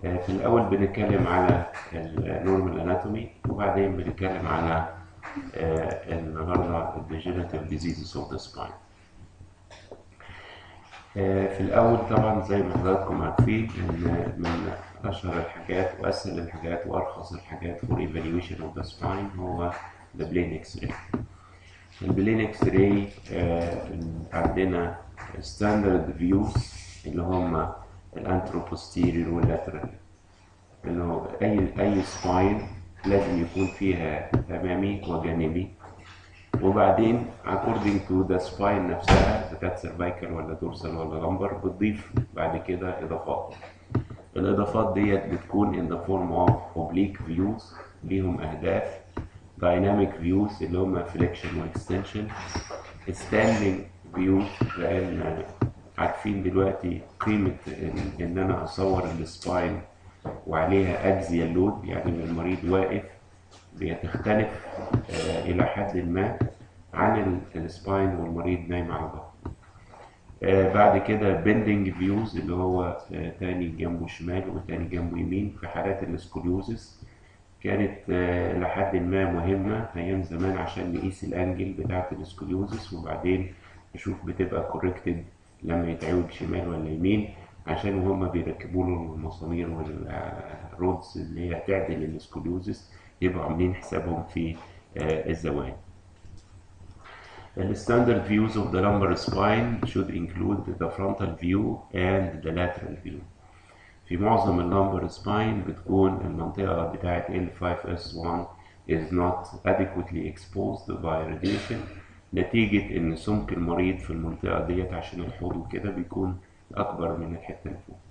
آه، في الأول بنتكلم على النورمال اناتومي وبعدين بنتكلم على آه، النهارده الديجنراتيف ديزيزز اوف ذا سباين. في الأول طبعا زي ما حضراتكم عارفين إن من أشهر الحاجات وأسهل الحاجات وأرخص الحاجات for evaluation of the spine هو the plane X-ray. البلين اكس راي عندنا ستاندرد فيوز اللي هم الانتروبوستيريور واللاترال اللي هو اي اي سباين لازم يكون فيها امامي وجانبي وبعدين according to the spine نفسها اذا كانت سيرفايكال ولا دورسال ولا لمبر بتضيف بعد كده اضافات الاضافات ديت بتكون in the form of oblique views ليهم اهداف dynamic views اللي هم flexion واكستنشن standing views لان عارفين دلوقتي قيمة إن, إن أنا أصور السباين وعليها أجزيال لود يعني المريض واقف بتختلف آه إلى حد ما عن السباين والمريض نايم على ظهره. آه بعد كده بندنج فيوز اللي هو آه تاني جنبه شمال وتاني جنبه يمين في حالات السكوليوزس كانت آه لحد ما مهمة أيام زمان عشان نقيس الأنجل بتاعة السكوليوزس وبعدين نشوف بتبقى كوركتد لما يتعوج شمال ولا يمين عشان وهم بيركبوا له المسامير والرودز اللي هي تعدل السكوليوزس يبقوا عاملين حسابهم في آه الزوايا. الستاندرد views of the lumbar spine should include the frontal view and the lateral view. في معظم اللمبر سباين بتكون المنطقة بتاعت L5S1 is not adequately exposed by radiation نتيجة إن سمك المريض في المنطقة ديت عشان الحوض وكده بيكون أكبر من الحتة اللي فوق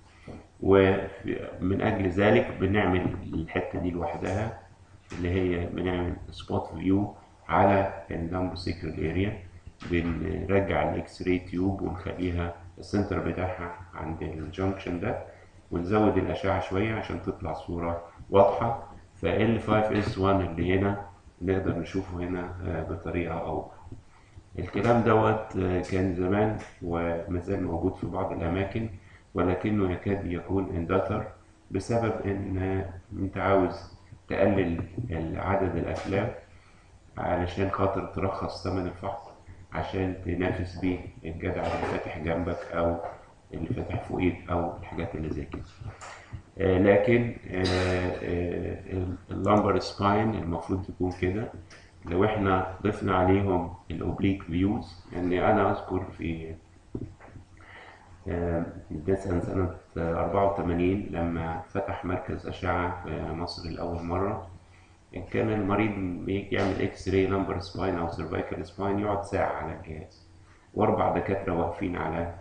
ومن أجل ذلك بنعمل الحتة دي لوحدها اللي هي بنعمل سبوت فيو على اللامبو سيكرال اريا بنرجع الاكس راي تيوب ونخليها السنتر بتاعها عند الجنكشن ده ونزود الأشعة شوية عشان تطلع صورة واضحة ف L5S1 اللي هنا نقدر نشوفه هنا بطريقة أوضح. الكلام دوت كان زمان ومازال موجود في بعض الأماكن ولكنه يكاد يكون اندثر بسبب إن أنت عاوز تقلل عدد الأفلام علشان خاطر ترخص ثمن الفحص عشان تنافس بيه الجدع اللي فاتح جنبك أو اللي فاتح فوقيك او الحاجات اللي زي كده آه لكن آه آه اللامبر سباين المفروض تكون كده لو احنا ضفنا عليهم الاوبليك فيوز يعني انا اذكر في مثلا سنة 84 لما فتح مركز أشعة في مصر لأول مرة كان المريض بيجي يعمل اكس راي لامبر سباين أو سيرفايكال سباين يقعد ساعة على الجهاز وأربع دكاترة واقفين على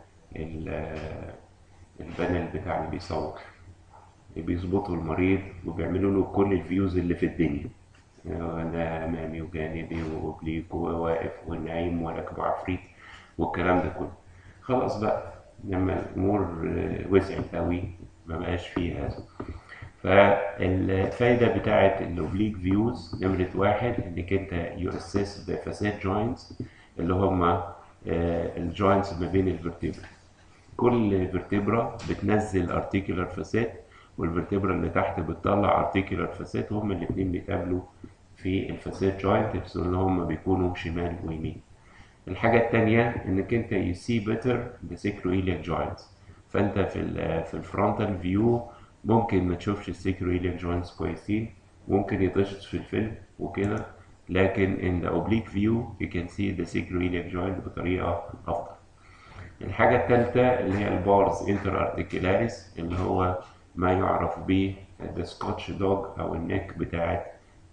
البانل بتاع اللي بيصور بيظبطوا المريض وبيعملوا له كل الفيوز اللي في الدنيا ده امامي وجانبي واوبليك وواقف ونايم وراكبه عفريت والكلام ده كله خلاص بقى لما الامور وسعت قوي ما بقاش فيه هذا فالفايده بتاعت الاوبليك فيوز نمره واحد انك انت يو اسيس ذا فاساد جوينتس اللي هم الجوينتس ما بين الفرتبرا كل فيرتبرا بتنزل ارتيكولار فاسات والفيرتبرا اللي تحت بتطلع ارتيكولار فاسات وهما الاثنين بيتقابلوا في الفاسات جوينت اللي هما بيكونوا شمال ويمين الحاجة التانية انك انت you see better the sacroiliac joints فانت في ال في الفرونتال فيو ممكن ما تشوفش السيكرويلياك جوينتس كويسين ممكن يطشت في الفيلم وكده لكن in the oblique view you can see the sacroiliac joint بطريقة أفضل. الحاجة الثالثة اللي هي البارز انتر ارتيكولاريس اللي هو ما يعرف ب the Scotch dog أو النك بتاعت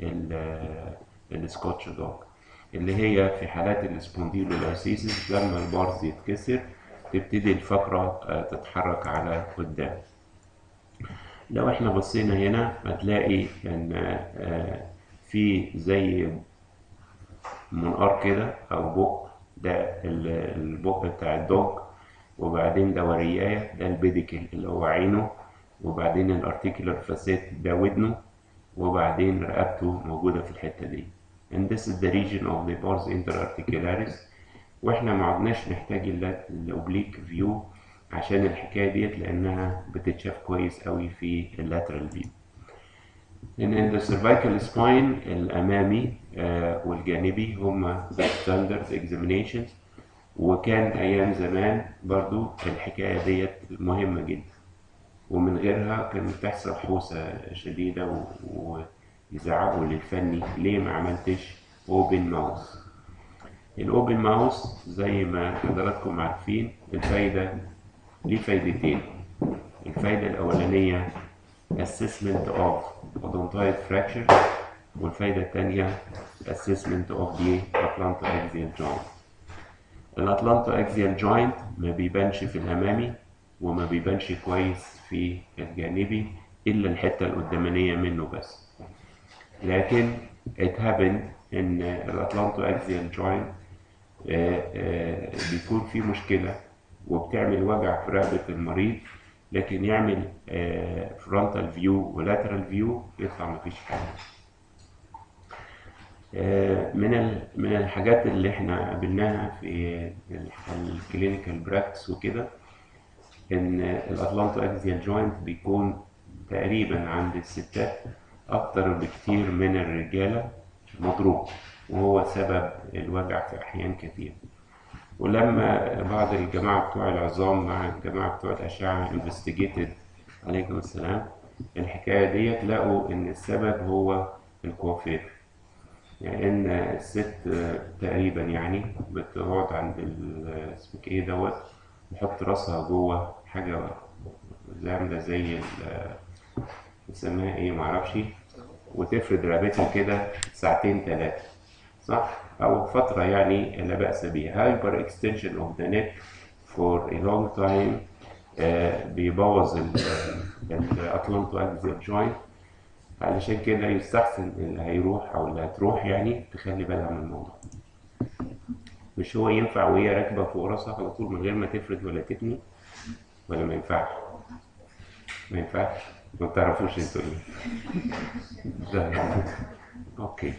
السكوتش دوج اللي هي في حالات السبونديلولايسيسيس لما البارز يتكسر تبتدي الفقرة تتحرك على قدام. لو احنا بصينا هنا هتلاقي ان في زي منقار كده او بق ده البق بتاع الدوج وبعدين ده ورياية ده البيديكل اللي هو عينه وبعدين الارتيكولار فاسات ده ودنه وبعدين رقبته موجودة في الحتة دي and this is the region of the pars interarticularis واحنا ما عدناش نحتاج الا الاوبليك فيو عشان الحكاية ديت لأنها بتتشاف كويس قوي في اللاترال فيو إن in the cervical spine الأمامي آه، والجانبي هما the standard examinations وكان أيام زمان برضو الحكاية ديت مهمة جدا ومن غيرها كانت بتحصل حوسة شديدة و- ويزعقوا للفني ليه ما عملتش اوبن ماوس الاوبن ماوس زي ما حضراتكم عارفين الفايدة ليه فايدتين الفايدة الأولانية assessment of odontoid fracture والفايدة التانية assessment of the atlantoaxial joint الاتلانتو جوينت ما بيبانش في الامامي وما بيبانش كويس في الجانبي الا الحته القدامانيه منه بس لكن it happened ان الاتلانتو اكزيال جوينت بيكون في مشكله وبتعمل وجع في رقبه المريض لكن يعمل فرونتال فيو ولاترال فيو يطلع مفيش حاجه آه، من ال- من الحاجات اللي احنا قابلناها في الكلينيكال براكتس وكده ان الاتلانتو اكزيال جوينت بيكون تقريبا عند الستات اكتر بكتير من الرجاله مضروب وهو سبب الوجع في احيان كتير ولما بعض الجماعه بتوع العظام مع الجماعه بتوع الاشعه انفستيجيتد عليكم السلام الحكايه ديت لقوا ان السبب هو الكوافير يعني ان الست تقريبا يعني بتقعد عند ال- اسمك ايه دوت تحط راسها جوه حاجه زي عامله زي ال- بنسميها ايه معرفش وتفرد رقبتها كده ساعتين ثلاثه صح او فتره يعني لا باس بها هايبر اكستنشن اوف ذا نيك فور ا لونج تايم بيبوظ الاتلانتو اكزيال جوينت علشان كده يستحسن اللي هيروح او اللي هتروح يعني تخلي بالها من الموضوع مش هو ينفع وهي راكبه فوق راسها على طول من غير ما تفرد ولا تتني ولا ما ينفعش ما ينفعش ما تعرفوش انتوا ايه ده. اوكي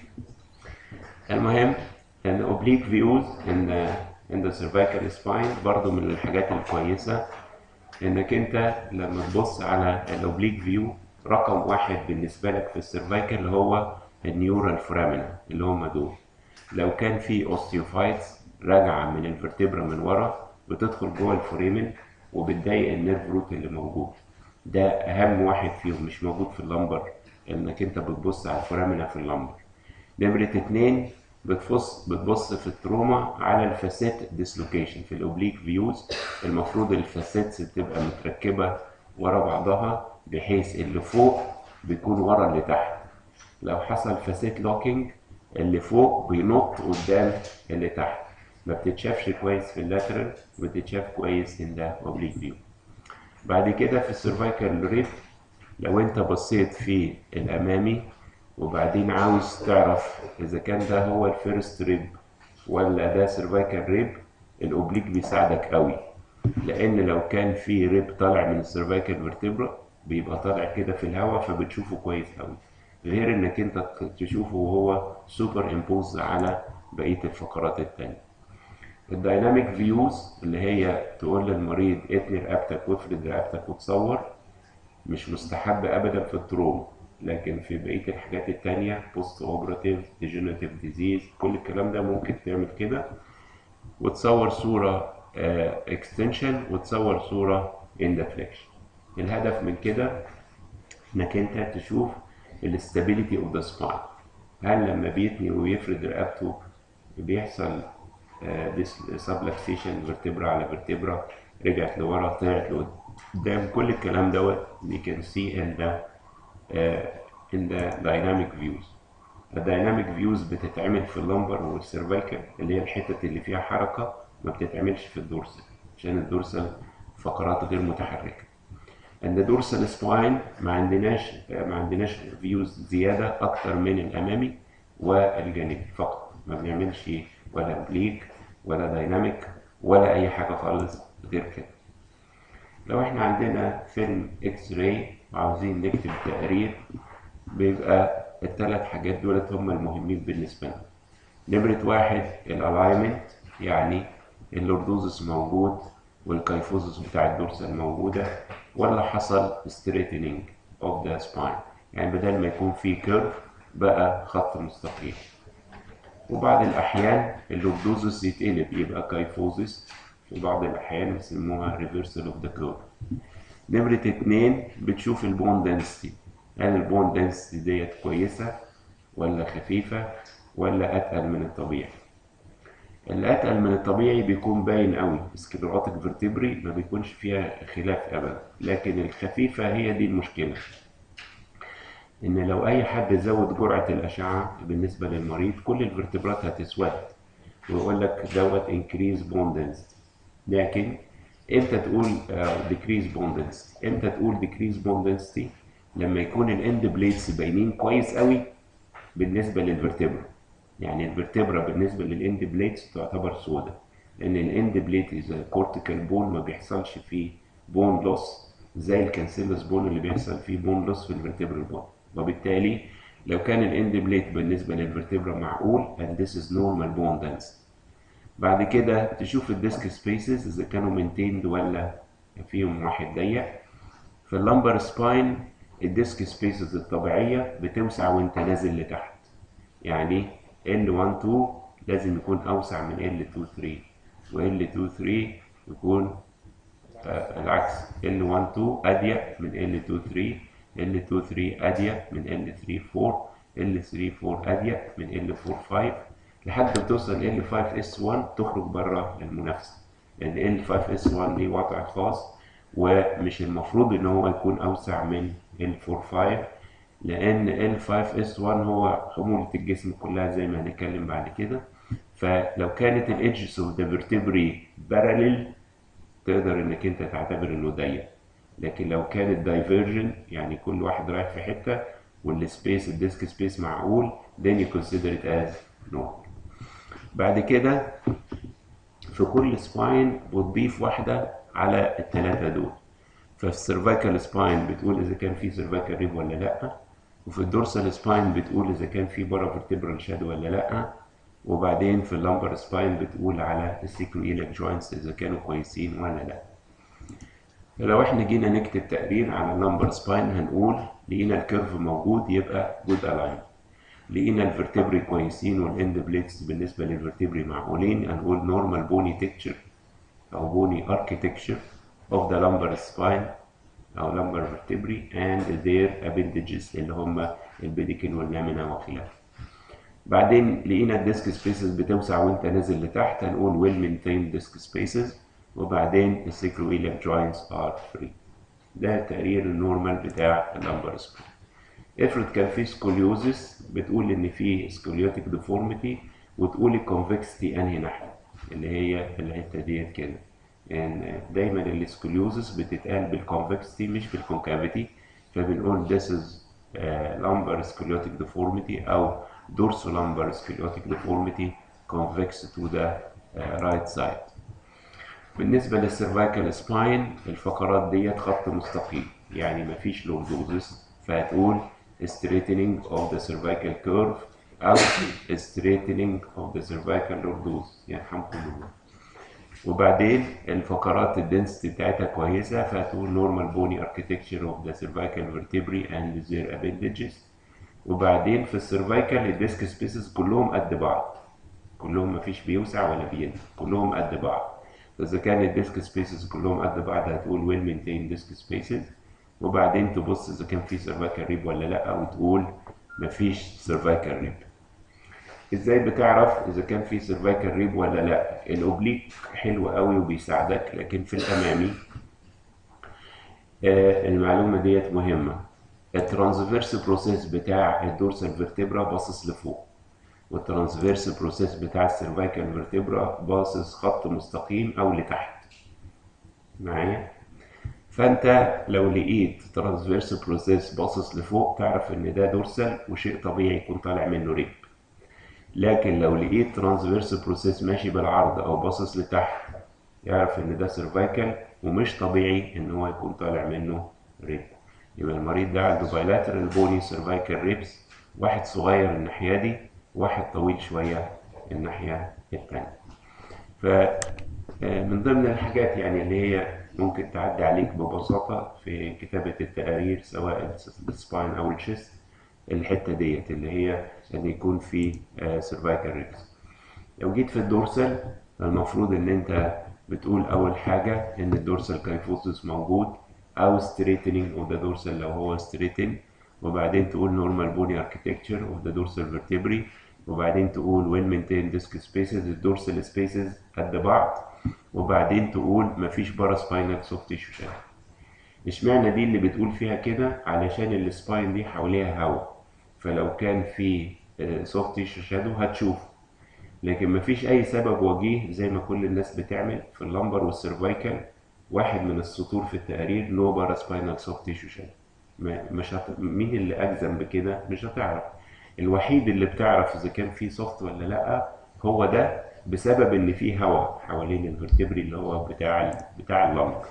المهم ان اوبليك فيوز ان ان ذا سيرفايكال سباين برضو من الحاجات الكويسه انك انت لما تبص على الاوبليك فيو رقم واحد بالنسبه لك في السيرفايكال هو النيورال فرامنا اللي هم دول لو كان في اوستيوفايتس راجعه من الفرتبرا من ورا بتدخل جوه الفوريمن وبتضايق النيرف روت اللي موجود ده اهم واحد فيهم مش موجود في اللمبر انك انت بتبص على الفورامنا في اللمبر نمرة اتنين بتبص بتبص في التروما على الفاسيت ديسلوكيشن في الاوبليك فيوز المفروض الفاسيتس بتبقى متركبه ورا بعضها بحيث اللي فوق بيكون ورا اللي تحت لو حصل فاسيت لوكينج اللي فوق بينط قدام اللي تحت ما بتتشافش كويس في اللاترال بتتشاف كويس ان ده اوبليك فيو بعد كده في السيرفايكال ريب لو انت بصيت في الامامي وبعدين عاوز تعرف اذا كان ده هو الفيرست ريب ولا ده سيرفايكال ريب الاوبليك بيساعدك قوي لان لو كان في ريب طالع من السيرفايكال فيرتبرا بيبقى طالع كده في الهواء فبتشوفه كويس قوي غير انك انت تشوفه وهو سوبر امبوز على بقيه الفقرات التانية الدايناميك فيوز اللي هي تقول للمريض اتني رقبتك وافرد رقبتك وتصور مش مستحب ابدا في التروما لكن في بقيه الحاجات التانية بوست اوبراتيف ديجنراتيف ديزيز كل الكلام ده ممكن تعمل كده وتصور صوره اكستنشن وتصور صوره اندفليكشن الهدف من كده انك انت تشوف الاستابيليتي اوف ذا سباين هل لما بيتني ويفرد رقبته بيحصل سبلكسيشن فيرتبرا على فيرتبرا رجعت لورا طلعت لقدام كل الكلام دوت we can see in the uh, in the dynamic views الدايناميك فيوز بتتعمل في اللمبر والسيرفايكال اللي هي الحتت اللي فيها حركه ما بتتعملش في الدورسال عشان الدورسال فقرات غير متحركه ان دورسال سباين ما عندناش ما عندناش فيوز زياده اكتر من الامامي والجانبي فقط ما بنعملش ولا اوبليك ولا دايناميك ولا اي حاجه خالص غير كده لو احنا عندنا فيلم اكس راي وعاوزين نكتب تقرير بيبقى الثلاث حاجات دولت هم المهمين بالنسبه لنا نمرة واحد الالاينمنت يعني اللوردوزس موجود والكيفوزس بتاع الدورسال موجودة ولا حصل straightening of the spine يعني بدل ما يكون في كيرف بقى خط مستقيم وبعض الأحيان اللوردوزس يتقلب يبقى كايفوزس في بعض الأحيان بيسموها reversal of the curve نمرة اتنين بتشوف البون density هل البون density ديت كويسة ولا خفيفة ولا أتقل من الطبيعي الأتقل من الطبيعي بيكون باين قوي سكليروتيك فيرتبري ما بيكونش فيها خلاف أبدا لكن الخفيفة هي دي المشكلة إن لو أي حد زود جرعة الأشعة بالنسبة للمريض كل الفرتبرات هتسود ويقول لك دوت increase bone density لكن امتى تقول decrease bone density امتى تقول decrease bone density لما يكون الاند بليدز باينين كويس قوي بالنسبة للفرتبرا يعني الفرتبرا بالنسبة للاند بليدز تعتبر سودة لأن الاند بليد إذا كورتيكال بون ما بيحصلش فيه بون لوس زي الكانسيلوس بون اللي بيحصل فيه بون لوس في الفرتبرال بون وبالتالي لو كان الاند بليد بالنسبة للفرتبرا معقول and this is normal bone density بعد كده تشوف الديسك سبيسز إذا كانوا مينتيند ولا فيهم واحد ضيق في اللمبر سباين الديسك سبيسز الطبيعية بتوسع وانت نازل لتحت يعني L12 لازم يكون أوسع من L23 و L23 يكون آه العكس L12 أضيق من L23 L23 أضيق من L34 L34 أضيق من L45 لحد ما توصل L5S1 تخرج بره المنافسة لأن L5S1 ليه وضع خاص ومش المفروض إن هو يكون أوسع من L45 لأن L5S1 هو حمولة الجسم كلها زي ما هنتكلم بعد كده فلو كانت الإدجز اوف ذا فيرتبري باراليل تقدر إنك أنت تعتبر إنه ضيق لكن لو كانت دايفيرجن يعني كل واحد رايح في حتة والسبيس الديسك سبيس معقول then you consider it as normal بعد كده في كل سباين بتضيف واحدة على الثلاثة دول ففي السيرفايكال سباين بتقول إذا كان في سيرفايكال ريب ولا لأ وفي الدورسال سباين بتقول إذا كان في برا فيرتبرال شادو ولا لأ وبعدين في اللمبر سباين بتقول على السيكرويلك جوينتس إذا كانوا كويسين ولا لأ فلو احنا جينا نكتب تقرير على اللمبر سباين هنقول لقينا الكيرف موجود يبقى جود الاين لقينا الفرتبري كويسين والاند بليتس بالنسبه للفرتبري معقولين هنقول نورمال بوني تكتشر او بوني اركيتكتشر اوف ذا lumbar spine او lumbar vertebrae and their appendages اللي هم البيديكل واللامينا وخلافه بعدين لقينا الديسك سبيسز بتوسع وانت نازل لتحت هنقول ويل مينتين ديسك سبيسز وبعدين السيكرويليك جوينتس ار فري ده التقرير النورمال بتاع اللمبر سباين افرض كان في سكوليوزس بتقول ان في سكوليوتيك ديفورميتي وتقول الكونفكستي انهي ناحيه اللي هي الحته ديت كده يعني دايما السكوليوزس بتتقال بالكونفكستي مش بالكونكافيتي فبنقول this is uh, lumbar scoliotic deformity او dorsolalumbar scoliotic deformity convex to the uh, right side بالنسبة للسيرفايكال سباين الفقرات ديت خط مستقيم يعني مفيش لوردوزس فهتقول straightening of the cervical curve أو straightening of the cervical lordosis يرحمكم الله وبعدين الفقرات الدنسيتي بتاعتها كويسة فهتقول normal bony architecture of the cervical vertebrae and their appendages وبعدين في السيرفايكال الديسك سبيسز كلهم قد بعض كلهم مفيش بيوسع ولا بينزل كلهم قد بعض فإذا كان الديسك سبيسز كلهم قد بعض هتقول ويل مينتين ديسك سبيسز وبعدين تبص إذا كان في سيرفايكال ريب ولا لأ وتقول مفيش سيرفايكال ريب ازاي بتعرف اذا كان في سيرفايكال ريب ولا لا الاوبليك حلو قوي وبيساعدك لكن في الامامي آه المعلومه ديت مهمه الترانسفيرس بروسيس بتاع الدورسال فيرتبرا باصص لفوق والترانسفيرس بروسيس بتاع السيرفايكال فيرتبرا باصص خط مستقيم او لتحت معايا فانت لو لقيت ترانسفيرس بروسيس باصص لفوق تعرف ان ده دورسال وشيء طبيعي يكون طالع منه ريب لكن لو لقيت ترانسفيرس بروسيس ماشي بالعرض او باصص لتحت يعرف ان ده سيرفايكال ومش طبيعي ان هو يكون طالع منه ريب يبقى المريض ده عنده بايلاترال بوني سيرفايكال ريبس واحد صغير الناحيه دي واحد طويل شويه الناحيه الثانيه آه، من ضمن الحاجات يعني اللي هي ممكن تعدي عليك ببساطة في كتابة التقارير سواء السباين أو الشيست الحتة ديت اللي هي أن يكون في سيرفايكال ريكس لو جيت في الدورسال المفروض ان انت بتقول اول حاجة ان الدورسال كايفوسس موجود او ستريتنينج اوف ذا دورسال لو هو ستريتن وبعدين تقول نورمال بوني اركتكتشر اوف ذا دورسال فيرتبري وبعدين تقول وين مينتين ديسك سبيسز الدورسال سبيسز قد بعض وبعدين تقول مفيش بارا سباينال سوفت تيشو شادو اشمعنى دي اللي بتقول فيها كده علشان السباين دي حواليها هواء فلو كان في سوفت تيشو شادو هتشوفه لكن مفيش اي سبب وجيه زي ما كل الناس بتعمل في اللمبر والسيرفايكال واحد من السطور في التقارير نو بارا سباينال سوفت تيشو شادو مش هت... مين اللي اجزم بكده مش هتعرف الوحيد اللي بتعرف اذا كان في سوفت ولا لا هو ده بسبب ان في هواء حوالين الفرتبري اللي هو بتاع ال... بتاع اللمبر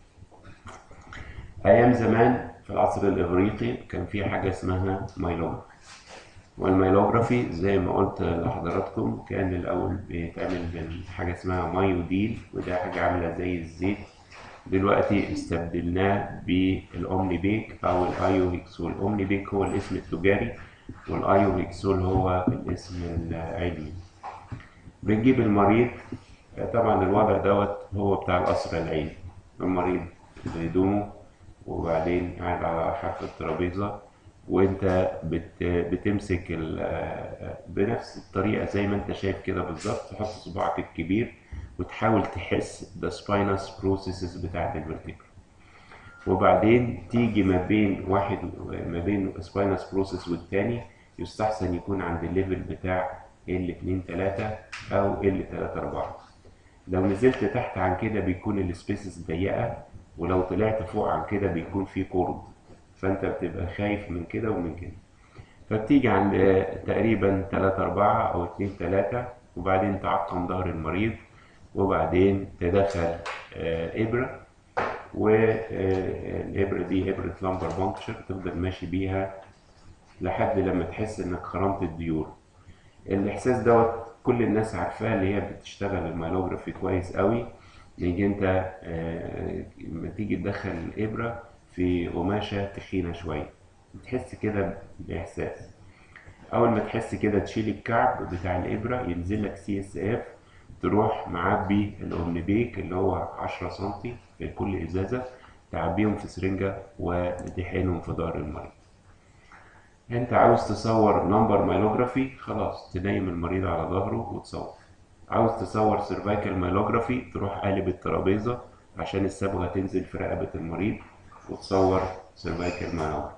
ايام زمان في العصر الاغريقي كان في حاجه اسمها مايلوجرافي والميلوجرافي زي ما قلت لحضراتكم كان الاول بيتعمل من حاجه اسمها مايوديل وده حاجه عامله زي الزيت دلوقتي استبدلناه بالاومني بيك او الايو هيكسول الاومني بيك هو الاسم التجاري والايو هيكسول هو الاسم العلمي بنجيب المريض طبعا الوضع دوت هو بتاع القصر العيني المريض بهدومه وبعدين قاعد على حرف الترابيزه وانت بت بتمسك بنفس الطريقه زي ما انت شايف كده بالظبط تحط صباعك الكبير وتحاول تحس the spinous processes بتاعت الفرتيكل وبعدين تيجي ما بين واحد ما بين spinous process والتاني يستحسن يكون عند الليفل بتاع L2 3 أو L3 4 لو نزلت تحت عن كده بيكون السبيسز ضيقة ولو طلعت فوق عن كده بيكون في كورد فأنت بتبقى خايف من كده ومن كده فبتيجي عند تقريبا 3 4 أو 2 3 وبعدين تعقم ظهر المريض وبعدين تدخل إبرة والإبرة دي إبرة لامبر بانكشر تفضل ماشي بيها لحد لما تحس إنك خرمت الديور الإحساس دوت كل الناس عارفاه اللي هي بتشتغل الميلوجرافي كويس قوي يجي أنت لما تيجي تدخل الإبرة في قماشة تخينة شوية تحس كده بإحساس أول ما تحس كده تشيل الكعب بتاع الإبرة ينزل لك سي اس اف تروح معبي الأومنيبيك اللي هو 10 سنتي في كل إزازة تعبيهم في سرنجة وتدحينهم في ظهر المريض انت عاوز تصور نمبر مايلوجرافي خلاص تنيم المريض على ظهره وتصور عاوز تصور سيرفايكال مايلوجرافي تروح قالب الترابيزة عشان الصبغة تنزل في رقبة المريض وتصور سيرفايكال مايلوجرافي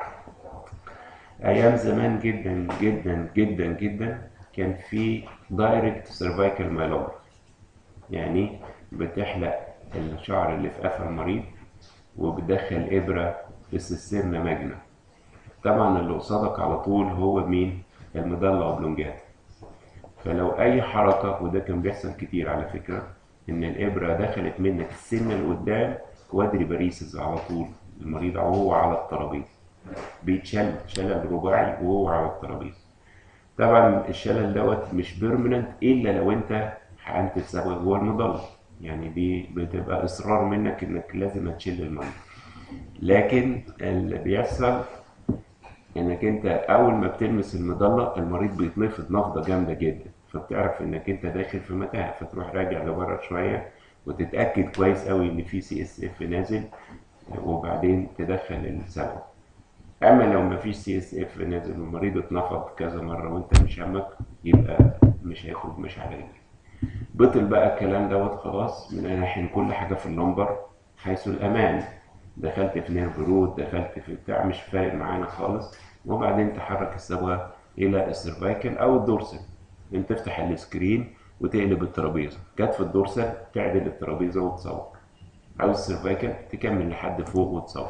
ايام زمان جدا جدا جدا جدا كان في دايركت سيرفايكال مايلوجرافي يعني بتحلق الشعر اللي في قفا المريض وبتدخل ابره في السيستم ماجنا طبعا اللي قصادك على طول هو مين المضلة اوبلونجاتا فلو اي حركة وده كان بيحصل كتير على فكرة ان الابرة دخلت منك السن اللي قدام كوادري باريسز على طول المريض وهو على الترابيزة بيتشل شلل رباعي وهو على الترابيزة طبعا الشلل دوت مش بيرمننت الا لو انت حقنت الصبغه جوه المضله يعني دي بتبقى اصرار منك انك لازم هتشيل المريض لكن اللي بيحصل انك انت اول ما بتلمس المضله المريض بيتنفض نفضه جامده جدا فبتعرف انك انت داخل في متاهه فتروح راجع لبره شويه وتتاكد كويس قوي ان في سي اس اف نازل وبعدين تدخل الصبغه اما لو ما فيش سي اس اف نازل والمريض اتنفض كذا مره وانت مش همك يبقى مش هياخد مش عليك بطل بقى الكلام دوت خلاص من ناحيه كل حاجه في اللمبر حيث الامان دخلت في نيرف رود دخلت في بتاع مش فارق معانا خالص وبعدين تحرك الصبغه الى السيرفايكل او الدورسل انت تفتح السكرين وتقلب الترابيزه جت في الدورسل تعدل الترابيزه وتصور او السيرفايكل تكمل لحد فوق وتصور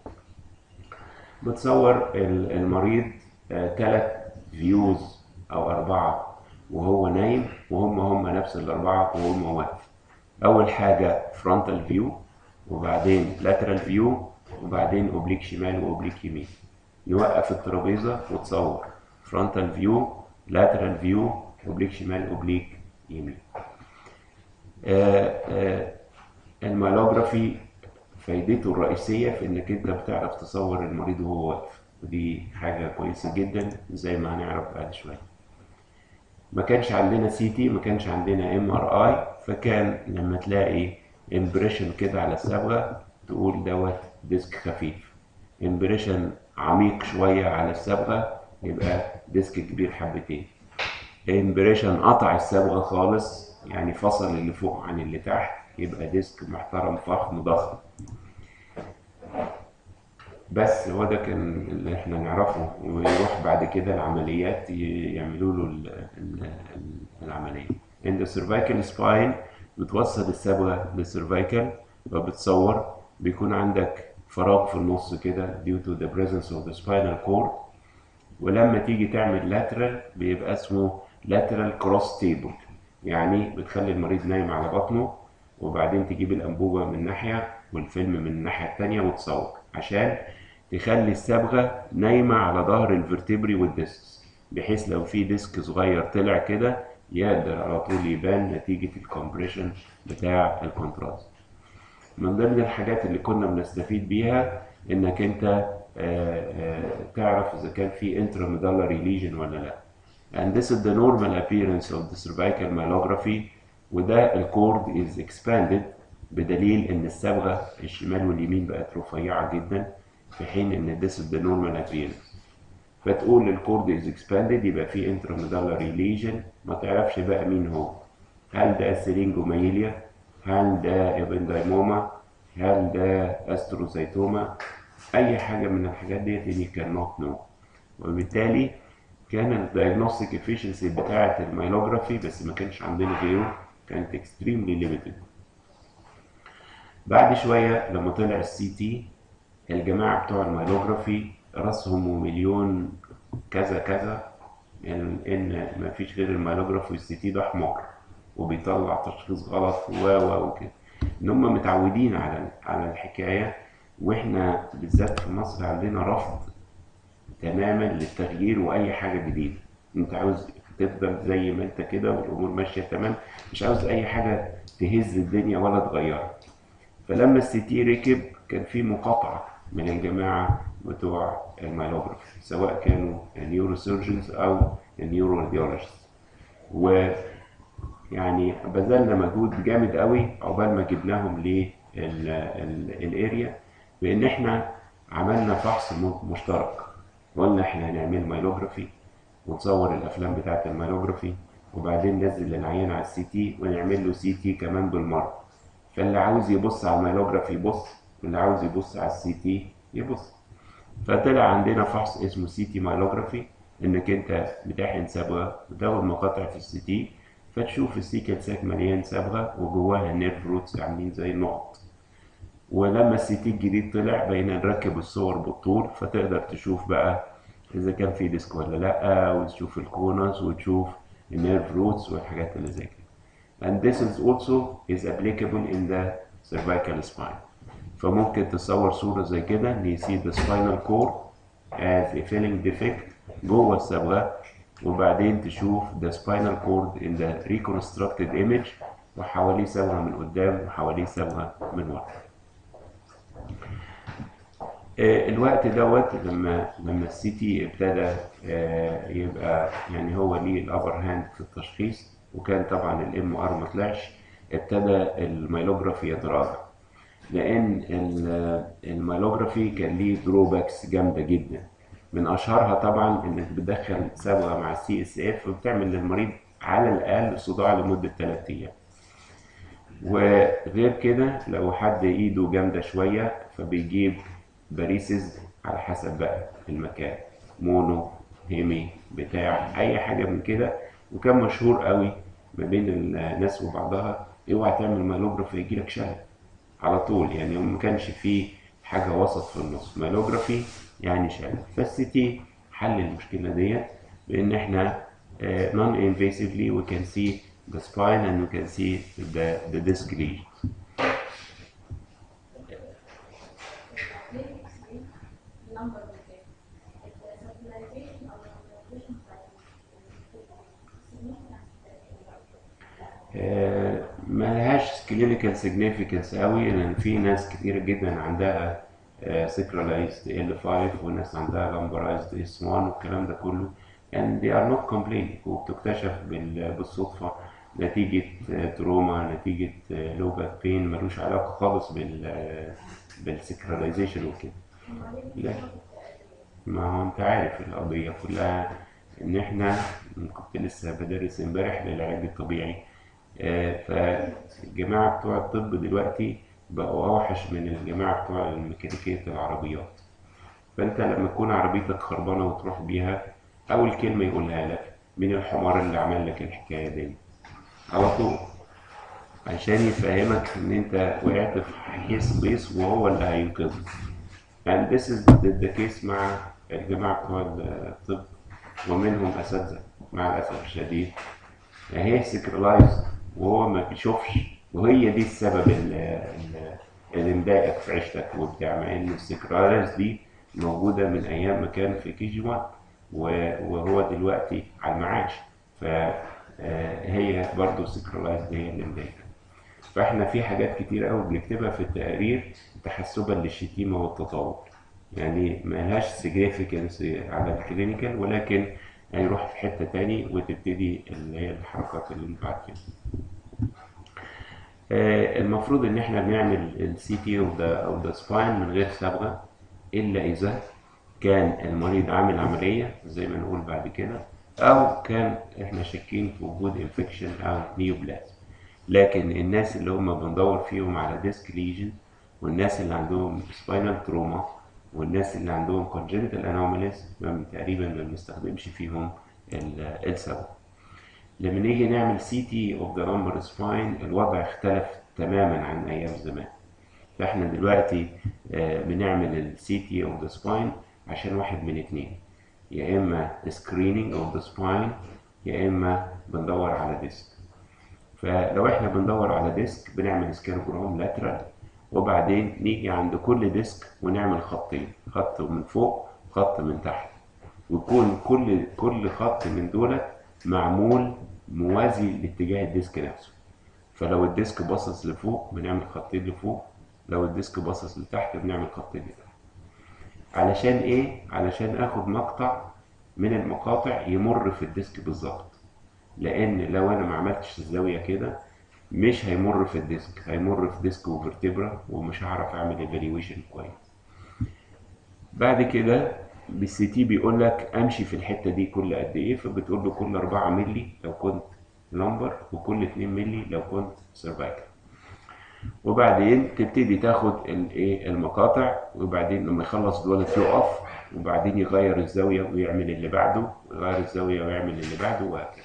بتصور المريض ثلاث فيوز او اربعه وهو نايم وهم هم نفس الاربعه وهم واقف اول حاجه فرونتال فيو وبعدين لاترال فيو وبعدين اوبليك شمال واوبليك يمين يوقف الترابيزه وتصور فرونتال فيو لاترال فيو اوبليك شمال اوبليك يمين آه، آه، الميلوجرافي فايدته الرئيسية في إنك أنت بتعرف تصور المريض وهو واقف ودي حاجة كويسة جدا زي ما هنعرف بعد شوية ما كانش عندنا سي تي ما كانش عندنا ام ار اي فكان لما تلاقي امبريشن كده على الصبغة تقول دوت ديسك خفيف امبريشن عميق شوية على الصبغة يبقى ديسك كبير حبتين امبريشن قطع الصبغة خالص يعني فصل اللي فوق عن اللي تحت يبقى ديسك محترم فخم ضخم بس هو ده كان اللي احنا نعرفه ويروح بعد كده العمليات ي- يعملوا له ال- ال- ال- العملية عند السيرفايكال سباين بتوصل الصبغة للسيرفايكال فبتصور بيكون عندك فراغ في النص كده due to the presence of the spinal cord ولما تيجي تعمل لاترال بيبقى اسمه لاترال كروس تيبل يعني بتخلي المريض نايم على بطنه وبعدين تجيب الأنبوبة من ناحية والفيلم من الناحية التانية وتصور عشان تخلي الصبغة نايمة على ظهر الفرتبري والديسكس بحيث لو في ديسك صغير طلع كده يقدر على طول يبان نتيجة الكومبريشن بتاع الكونتراست من ضمن الحاجات اللي كنا بنستفيد بيها انك انت آه، آه، تعرف اذا كان في intramedullary lesion ولا لا and this is the normal appearance of the cervical myelography وده الكورد is expanded بدليل ان الصبغه الشمال واليمين بقت رفيعه جدا في حين ان this is the normal appearance فتقول الكورد is expanded يبقى في intramedullary lesion ما تعرفش بقى مين هو هل ده سيرينجوميليا هل ده ابندايموما هل ده استروسايتوما اي حاجه من الحاجات ديت you cannot know وبالتالي كان الدايجنوستيك افيشنسي بتاعه الميلوجرافي بس ما كانش عندنا غيره كانت extremely limited بعد شويه لما طلع السي تي الجماعه بتوع الميلوجرافي راسهم ومليون كذا كذا ان ان ما فيش غير الميلوجراف والسي تي ده حمار وبيطلع تشخيص غلط و و وكده ان هم متعودين على على الحكايه واحنا بالذات في مصر عندنا رفض تماما للتغيير واي حاجه جديده انت عاوز تفضل زي ما انت كده والامور ماشيه تمام مش عاوز اي حاجه تهز الدنيا ولا تغيرها فلما السي تي ركب كان في مقاطعه من الجماعه بتوع الميلوجراف سواء كانوا النيورو سيرجنز او النيورو راديولوجيست ويعني بذلنا مجهود جامد قوي عقبال ما جبناهم للاريا بان احنا عملنا فحص م- مشترك قلنا احنا هنعمل ميلوجرافي ونصور الافلام بتاعت الميلوجرافي وبعدين ننزل العيان على السي تي ونعمل له سي تي كمان بالمره فاللي عاوز يبص على الميلوجرافي يبص واللي عاوز يبص على السي تي يبص فطلع عندنا فحص اسمه سي تي مايلوجرافي انك انت بتحقن صبغه بتاخد مقاطع في السي تي فتشوف السيكل ساك مليان صبغه وجواها نيرف روتس عاملين زي النقط ولما السي تي الجديد طلع بقينا نركب الصور بالطول فتقدر تشوف بقى اذا كان في ديسك ولا لا وتشوف الكونس وتشوف النيرف روتس والحاجات اللي زي كده and this is also is applicable in the cervical spine فممكن تصور صورة زي كده ان see the spinal cord as a filling defect جوه الصبغة وبعدين تشوف the spinal cord in the reconstructed image وحواليه صبغة من قدام وحواليه صبغة من ورا آه، الوقت دوت لما لما السي تي ابتدى آه، يبقى يعني هو ليه الابر هاند في التشخيص وكان طبعا الام ار ما طلعش ابتدى الميلوجرافي يتراجع لان ال- الميلوجرافي كان ليه دروباكس جامده جدا من اشهرها طبعا انك بتدخل صبغه مع السي اس اف وبتعمل للمريض على الاقل صداع لمده 3 ايام وغير كده لو حد ايده جامده شويه فبيجيب باريسز على حسب بقى المكان مونو هيمي بتاع اي حاجه من كده وكان مشهور قوي ما بين الناس وبعضها اوعى تعمل مالوجرافي يجيلك شلل على طول يعني ما كانش فيه حاجه وسط في النص مالوجرافي يعني شلل فالسي تي حل المشكله ديت بان احنا non invasively we can see the spine and we can see the the disc lesions number with it. If the circularization or normalization cycle is significant. آه، ملهاش كلينيكال سيجنيفيكانس قوي لان في ناس كتير جدا عندها سيكرالايزد ال 5 وناس عندها لامبرايزد اس 1 والكلام ده كله and they are not complaining وبتكتشف بال- بالصدفه نتيجه تروما نتيجه لو باك بين ملوش علاقه خالص بال بالسيكراليزيشن وكده لا. ما هو انت عارف القضية كلها ان احنا كنت لسه بدرس امبارح للعلاج الطبيعي آه، فالجماعة بتوع الطب دلوقتي بقوا اوحش من الجماعة بتوع ميكانيكية العربيات فانت لما تكون عربيتك خربانة وتروح بيها اول كلمة يقولها لك مين الحمار اللي عمل لك الحكاية دي على طول عشان يفهمك ان انت وقعت في حيث بيس وهو اللي هينقذك and this is the, the case مع الجماعة بتوع الطب ومنهم أساتذة مع الأسف الشديد هي سكرلايز وهو ما بيشوفش وهي دي السبب اللي, اللي مضايقك في عيشتك وبتاع مع إن السكرلايز دي موجودة من أيام ما كان في كي جي 1 وهو دلوقتي على المعاش فهي برضه سكرلايز هي اللي مضايقك فاحنا في حاجات كتير قوي بنكتبها في التقارير تحسبا للشتيمة والتطور يعني ملهاش significance على الكلينيكال ولكن هيروح في حتة تاني وتبتدي اللي هي الحركات اللي بعد كده آه، المفروض ان احنا بنعمل السي تي اوف ذا اوف ذا سباين من غير صبغه الا اذا كان المريض عامل عمليه زي ما نقول بعد كده او كان احنا شاكين في وجود انفكشن او نيوبلازم لكن الناس اللي هم بندور فيهم على ديسك ليجن والناس اللي عندهم سباينال تروما والناس اللي عندهم congenital anomalies ما تقريبا ما بنستخدمش فيهم ال- السبب لما نيجي نعمل سي تي اوف ذا lumbar spine الوضع اختلف تماما عن ايام زمان فاحنا دلوقتي آه، بنعمل السي تي اوف ذا سباين عشان واحد من اتنين يا اما screening اوف ذا سباين يا اما بندور على ديسك فلو احنا بندور على ديسك بنعمل سكيروجرام لاترال وبعدين نيجي عند كل ديسك ونعمل خطين خط من فوق خط من تحت ويكون كل كل خط من دولت معمول موازي لاتجاه الديسك نفسه فلو الديسك باصص لفوق بنعمل خطين لفوق لو الديسك باصص لتحت بنعمل خطين لتحت علشان ايه علشان اخد مقطع من المقاطع يمر في الديسك بالظبط لان لو انا ما عملتش الزاويه كده مش هيمر في الديسك هيمر في ديسك وفرتبرا ومش هعرف اعمل ايفالويشن كويس بعد كده بالسي تي بيقول لك امشي في الحته دي كل قد ايه فبتقول له كل 4 مللي لو كنت لمبر وكل 2 مللي لو كنت سيرفايكال وبعدين تبتدي تاخد الايه المقاطع وبعدين لما يخلص دولت يقف وبعدين يغير الزاويه ويعمل اللي بعده ويغير الزاويه ويعمل اللي بعده وهكذا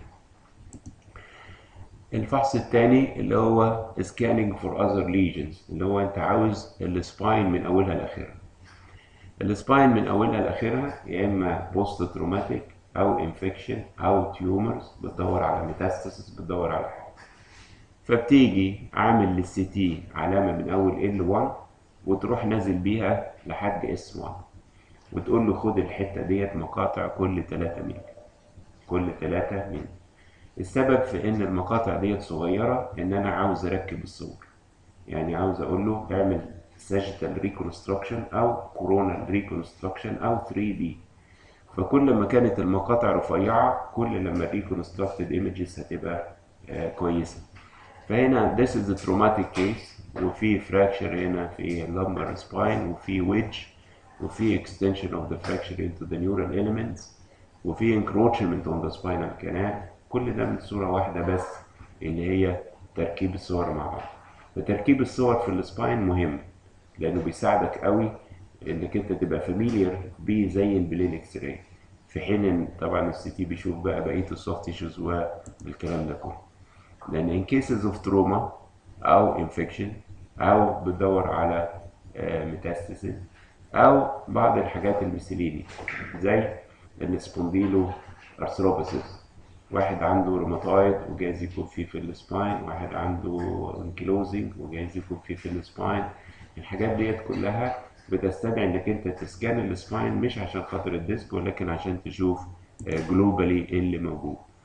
الفحص الثاني اللي هو scanning for other lesions اللي هو انت عاوز السباين من اولها لاخرها السباين من اولها لاخرها يا اما بوست تروماتيك او انفكشن او تيومرز بتدور على ميتاستاسيس بتدور على حاجه فبتيجي عامل للسي تي علامه من اول ال1 وتروح نازل بيها لحد اس 1 وتقول له خد الحته ديت مقاطع كل 3 مللي كل 3 مللي السبب في ان المقاطع ديت صغيره ان انا عاوز اركب الصور يعني عاوز اقول له اعمل ساجيتال ريكونستراكشن او كورونال ريكونستراكشن او 3 دي فكل ما كانت المقاطع رفيعه كل لما الريكونستراكتد ايمجز هتبقى آه كويسه فهنا this is a traumatic case وفي fracture هنا في lumbar spine وفي wedge وفي extension of the fracture into the neural elements وفي encroachment on the spinal canal كل ده من صورة واحدة بس اللي هي تركيب الصور مع بعض فتركيب الصور في السباين مهم لأنه بيساعدك قوي إنك أنت تبقى فاميليار بيه زي البلين اكس راي في حين إن طبعا السي تي بيشوف بقى بقية السوفت تيشوز والكلام ده كله لأن in cases of trauma أو infection أو بتدور على ميتاستاسيس أو بعض الحاجات الميسيليني زي السبونديلو ارثروباسيس واحد عنده روماتويد وجايز يكون فيه في السباين واحد عنده انكلوزنج وجايز يكون فيه في السباين الحاجات ديت كلها بتستدعي انك انت تسكان السباين مش عشان خاطر الديسك ولكن عشان تشوف جلوبالي ايه اللي موجود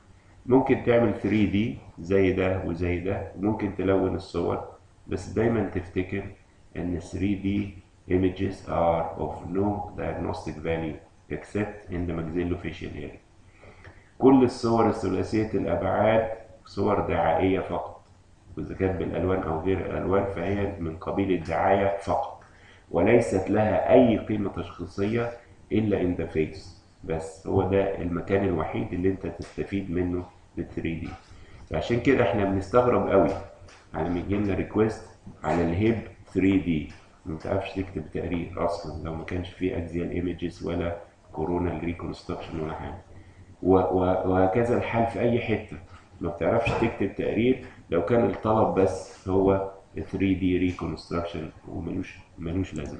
ممكن تعمل 3D زي ده وزي ده وممكن تلون الصور بس دايما تفتكر ان 3D images are of no diagnostic value except in the maxillofacial area كل الصور الثلاثية الأبعاد صور دعائية فقط وإذا كانت بالألوان أو غير الألوان فهي من قبيل الدعاية فقط وليست لها أي قيمة تشخيصية إلا in the face بس هو ده المكان الوحيد اللي أنت تستفيد منه بال 3D فعشان كده إحنا بنستغرب قوي على ما يجي لنا ريكويست على الهيب 3D ما بتعرفش تكتب تقرير أصلا لو ما كانش فيه أكزيال ايمجز ولا كورونا ريكونستراكشن ولا حاجة و- و- وهكذا الحال في أي حتة ما بتعرفش تكتب تقرير لو كان الطلب بس هو 3D ريكونستراكشن وملوش ملوش لازمة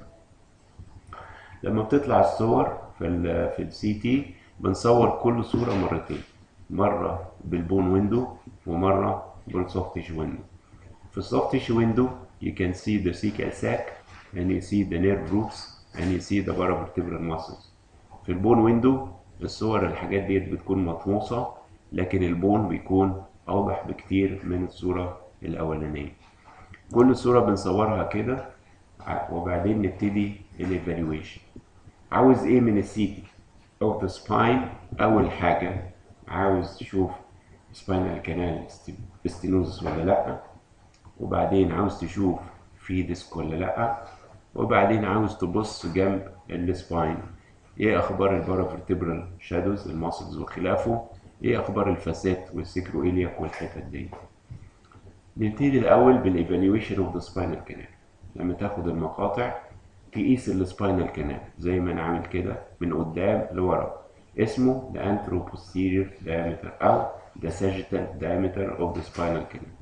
لما بتطلع الصور في ال في السي تي بنصور كل صورة مرتين مرة بالبون ويندو ومرة بالسوفت تيشو ويندو في السوفت تيشو ويندو you can see the cecal sac and you see the nerve roots and you see the paravertebral muscles في البون ويندو الصور الحاجات ديت بتكون مطموسة لكن البون بيكون أوضح بكتير من الصورة الأولانية كل صورة بنصورها كده ع- وبعدين نبتدي الايفالويشن عاوز ايه من السيتي of the spine أول حاجة عاوز تشوف spinal canal stenosis ولا لأ وبعدين عاوز تشوف في ديسك ولا لأ وبعدين عاوز تبص جنب السباين ايه اخبار البارافرتبرال شادوز الماسلز وخلافه ايه اخبار الفاسات والسيكروإيلياك والحتت دي نبتدي الاول بالايفالويشن اوف ذا سباينال كانال لما تاخد المقاطع تقيس السباينال كانال زي ما انا عامل كده من قدام لورا اسمه the anteroposterior diameter او the sagittal diameter of the spinal canal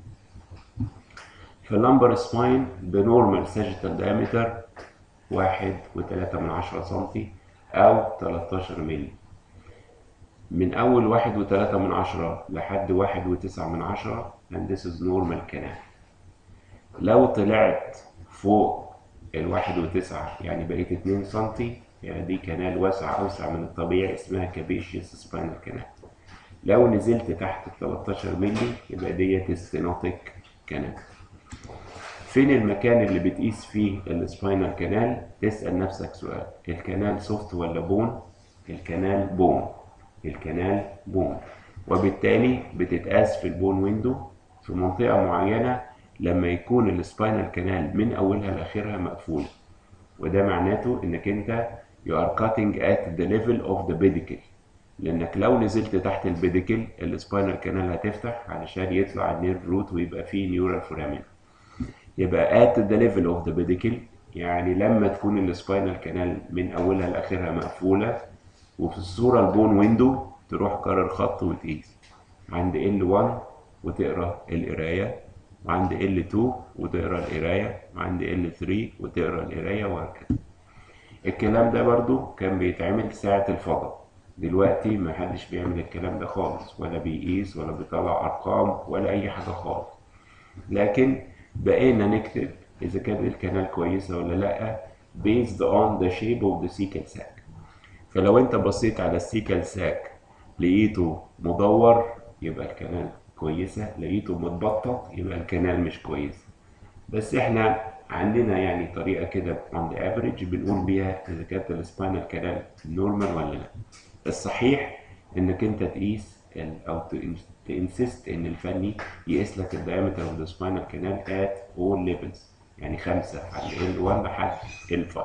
في اللمبر سباين بنورمال ساجيتال دايمتر واحد وتلاتة من عشرة سنتي أو تلاتاشر مللي من أول واحد وتلاتة من عشرة لحد واحد وتسعة من عشرة and this is normal canal لو طلعت فوق الواحد وتسعة يعني بقيت اتنين سنتي يعني دي كنال واسع أوسع من الطبيعي اسمها كابيشيس سباينال كانال لو نزلت تحت ال 13 مللي يبقى ديت ستينوتيك كانال فين المكان اللي بتقيس فيه السباينال كانال تسأل نفسك سؤال الكنال سوفت ولا بون الكنال بون الكنال بون وبالتالي بتتقاس في البون ويندو في منطقة معينة لما يكون السباينال كانال من أولها لآخرها مقفولة وده معناته إنك أنت you are cutting at the level of the pedicle لأنك لو نزلت تحت البيديكل السباينال كانال هتفتح علشان يطلع النيرف روت ويبقى فيه نيورال فورامين يبقى at the level of the pedicle يعني لما تكون السباينال كانال من اولها لاخرها مقفوله وفي الصوره البون ويندو تروح قرر خط وتقيس عند L1 وتقرا القرايه وعند L2 وتقرا القرايه وعند L3 وتقرا القرايه وهكذا الكلام ده برضو كان بيتعمل ساعة الفضاء دلوقتي ما حدش بيعمل الكلام ده خالص ولا بيقيس ولا بيطلع أرقام ولا أي حاجة خالص لكن بقينا نكتب إذا كانت الكنال كويسة ولا لأ based on the shape of the cecal sac فلو أنت بصيت على السيكال ساك لقيته مدور يبقى الكنال كويسة لقيته متبطط يبقى الكنال مش كويس بس احنا عندنا يعني طريقة كده on the average بنقول بيها إذا كانت السباينال كانال نورمال ولا لا الصحيح إنك أنت تقيس ال- أو تنسست إن الفني يقيس لك الدايمتر اوف ذا سباينال كانال at all levels يعني خمسة عند L1 لحد L5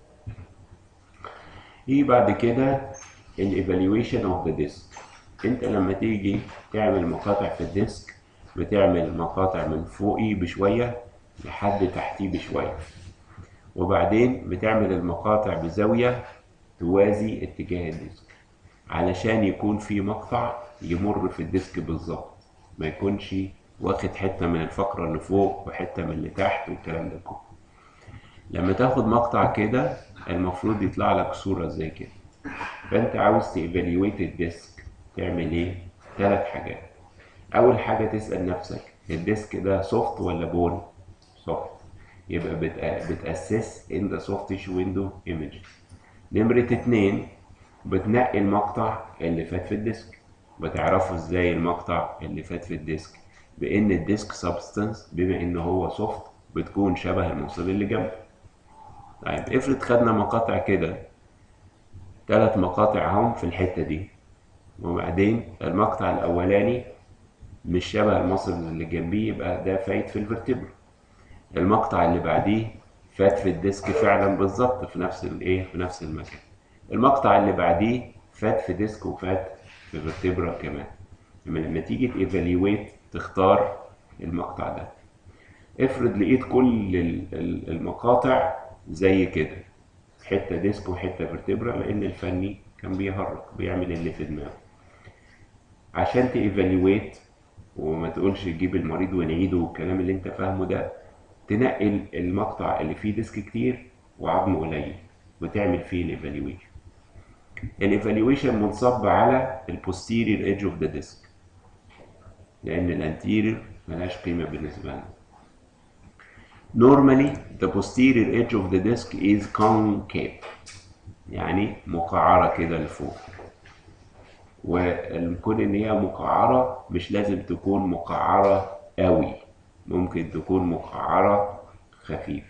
يجي بعد كده الايفالويشن اوف ذا ديسك انت لما تيجي تعمل مقاطع في الديسك بتعمل مقاطع من فوقي بشويه لحد تحتيه بشويه وبعدين بتعمل المقاطع بزاويه توازي اتجاه الديسك علشان يكون في مقطع يمر في الديسك بالظبط ما يكونش واخد حته من الفقره اللي فوق وحته من اللي تحت والكلام ده كله لما تاخد مقطع كده المفروض يطلع لك صورة زي كده فانت عاوز تيفاليويت الديسك تعمل ايه؟ ثلاث حاجات اول حاجة تسأل نفسك الديسك ده سوفت ولا بون؟ سوفت يبقى بت- بتأسس in the soft tissue window image نمرة اتنين بتنقي المقطع اللي فات في الديسك بتعرفوا ازاي المقطع اللي فات في الديسك بان الديسك سبستانس بما ان هو سوفت بتكون شبه الموصل اللي جنبه طيب افرض خدنا مقاطع كده ثلاث مقاطع اهم في الحتة دي وبعدين المقطع الاولاني مش شبه الموصل اللي جنبيه يبقى ده فايت في الفرتبرا المقطع اللي بعديه فات في الديسك فعلا بالظبط في نفس الايه في نفس المكان المقطع اللي بعديه فات في ديسك وفات في فيرتبرا كمان لما لما تيجي تيفاليويت تختار المقطع ده افرض لقيت كل ال- ال- المقاطع زي كده حته ديسك وحته فيرتبرا لان الفني كان بيهرج بيعمل اللي في دماغه عشان تيفاليويت وما تقولش تجيب المريض ونعيده والكلام اللي انت فاهمه ده تنقل المقطع اللي فيه ديسك كتير وعظم قليل وتعمل فيه الايفالويشن الايفالويشن منصب على البوستيريور ايدج اوف ذا ديسك لان الانتيريور ملهاش قيمه بالنسبه لنا normally the posterior edge of the disc is concave يعني مقعره كده لفوق والكون ان هي مقعره مش لازم تكون مقعره قوي ممكن تكون مقعره خفيف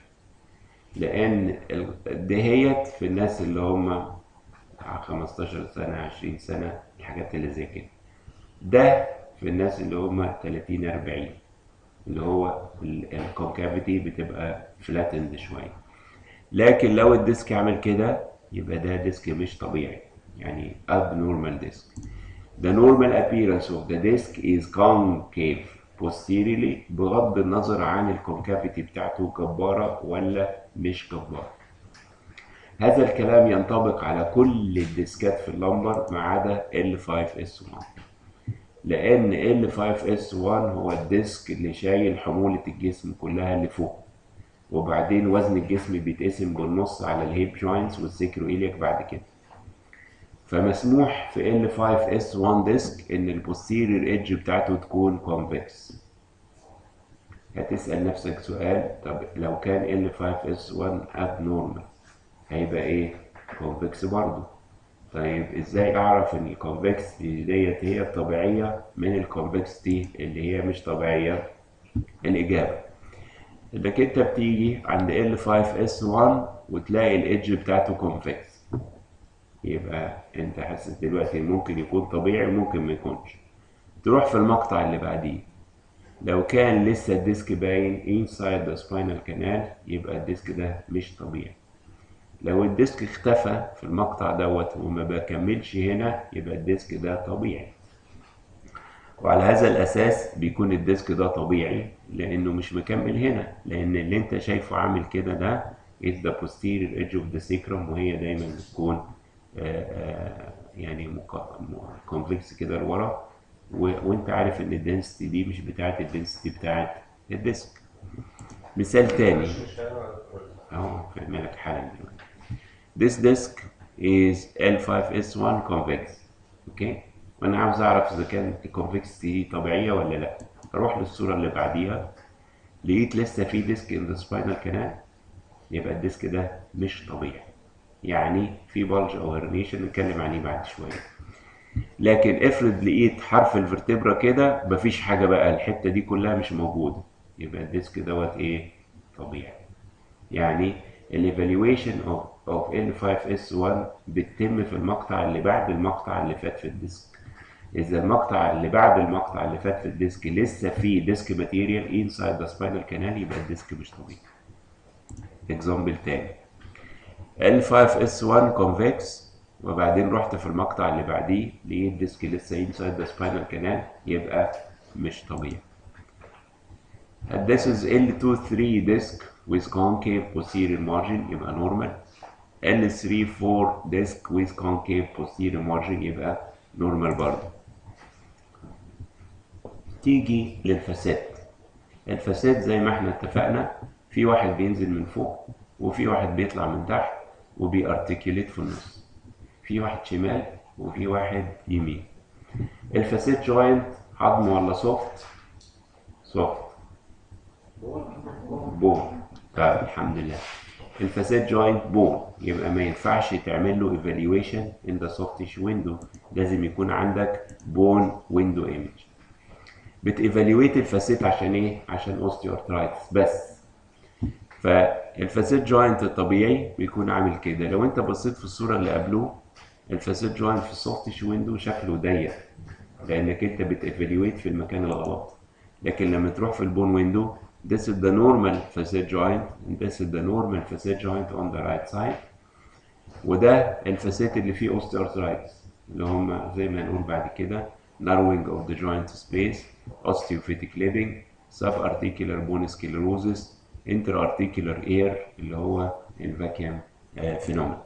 لان ال- دهيت في الناس اللي هم 15 سنه 20 سنه الحاجات اللي زي كده ده في الناس اللي هم 30 40 اللي هو الكونكافيتي بتبقى فلاتند شويه لكن لو الديسك عمل كده يبقى ده ديسك مش طبيعي يعني abnormal disk The normal appearance of the disc is concave posteriorly بغض النظر عن الكونكافيتي بتاعته جبارة ولا مش جبارة هذا الكلام ينطبق على كل الديسكات في اللمبر ما عدا L5S1 لأن L5S1 هو الديسك اللي شايل حمولة الجسم كلها اللي فوق وبعدين وزن الجسم بيتقسم بالنص على الهيب جوينتس والسيكرو إيلياك بعد كده فمسموح في L5S1 ديسك إن البوستيريور ايدج بتاعته تكون كونفكس هتسأل نفسك سؤال طب لو كان L5S1 abnormal هيبقى ايه؟ كونفكس برضه طيب ازاي اعرف ان الكونفكستي ديت هي الطبيعية من الكونفكستي اللي هي مش طبيعية؟ الإجابة انك انت بتيجي عند L5S1 وتلاقي الايدج بتاعته كونفكس يبقى انت حاسس دلوقتي ممكن يكون طبيعي وممكن ما يكونش تروح في المقطع اللي بعديه لو كان لسه الديسك باين inside the spinal canal يبقى الديسك ده مش طبيعي لو الديسك اختفى في المقطع دوت وما بكملش هنا يبقى الديسك ده طبيعي وعلى هذا الأساس بيكون الديسك ده طبيعي لأنه مش مكمل هنا لأن اللي أنت شايفه عامل كده ده is the posterior edge of the sacrum وهي دايما بتكون آه، آه، يعني كونفكس كده لورا و- وانت عارف ان الدنسيتي دي مش بتاعت الدنسيتي بتاعت الديسك مثال تاني اهو فاهملك حالا دلوقتي This disk is L5S1 convex اوكي وانا عاوز اعرف اذا كان الكونفكسيتي دي طبيعيه ولا لا اروح للصوره اللي بعديها لقيت لسه في ديسك in the spinal canal يبقى الديسك ده مش طبيعي يعني في بلج او هرنيشن نتكلم عليه بعد شويه لكن افرض لقيت حرف الفرتبرا كده مفيش حاجه بقى الحته دي كلها مش موجوده يبقى الديسك دوت ايه طبيعي يعني الايفالويشن اوف اوف L5S1 بتتم في المقطع اللي بعد المقطع اللي فات في الديسك اذا المقطع اللي بعد المقطع اللي فات في الديسك لسه فيه ديسك ماتيريال انسايد ذا سباينال كانال يبقى الديسك مش طبيعي اكزامبل تاني L5S1 convex وبعدين رحت في المقطع اللي بعديه لقيت ديسك لسه inside the spinal canal يبقى مش طبيعي. And This is L23 disc with concave posterior margin يبقى normal. L34 disc with concave posterior margin يبقى normal برضه. تيجي للفساد. الفساد زي ما احنا اتفقنا في واحد بينزل من فوق وفي واحد بيطلع من تحت وبيارتكيوليت في النص في واحد شمال وفي واحد يمين الفاسيت جوينت عظم ولا سوفت سوفت بون طيب الحمد لله الفاسيت جوينت بون يبقى ما ينفعش تعمل له evaluation in the soft tissue window لازم يكون عندك بون ويندو ايمج بتيفالويت الفاسيت عشان ايه عشان اوستيوارترايتس بس فالفاسيت جوينت الطبيعي بيكون عامل كده لو انت بصيت في الصوره اللي قبله الفاسيت جوينت في السوفت تيشو ويندو شكله ضيق لانك انت بتيفالويت في المكان الغلط لكن لما تروح في البون ويندو this is the normal facet joint and this is the normal facet joint on the right side وده الفاسيت اللي فيه osteoarthritis اللي هم زي ما نقول بعد كده narrowing of the joint space osteophytic clipping subarticular bone sclerosis interarticular air اللي هو الفاكيوم phenomenon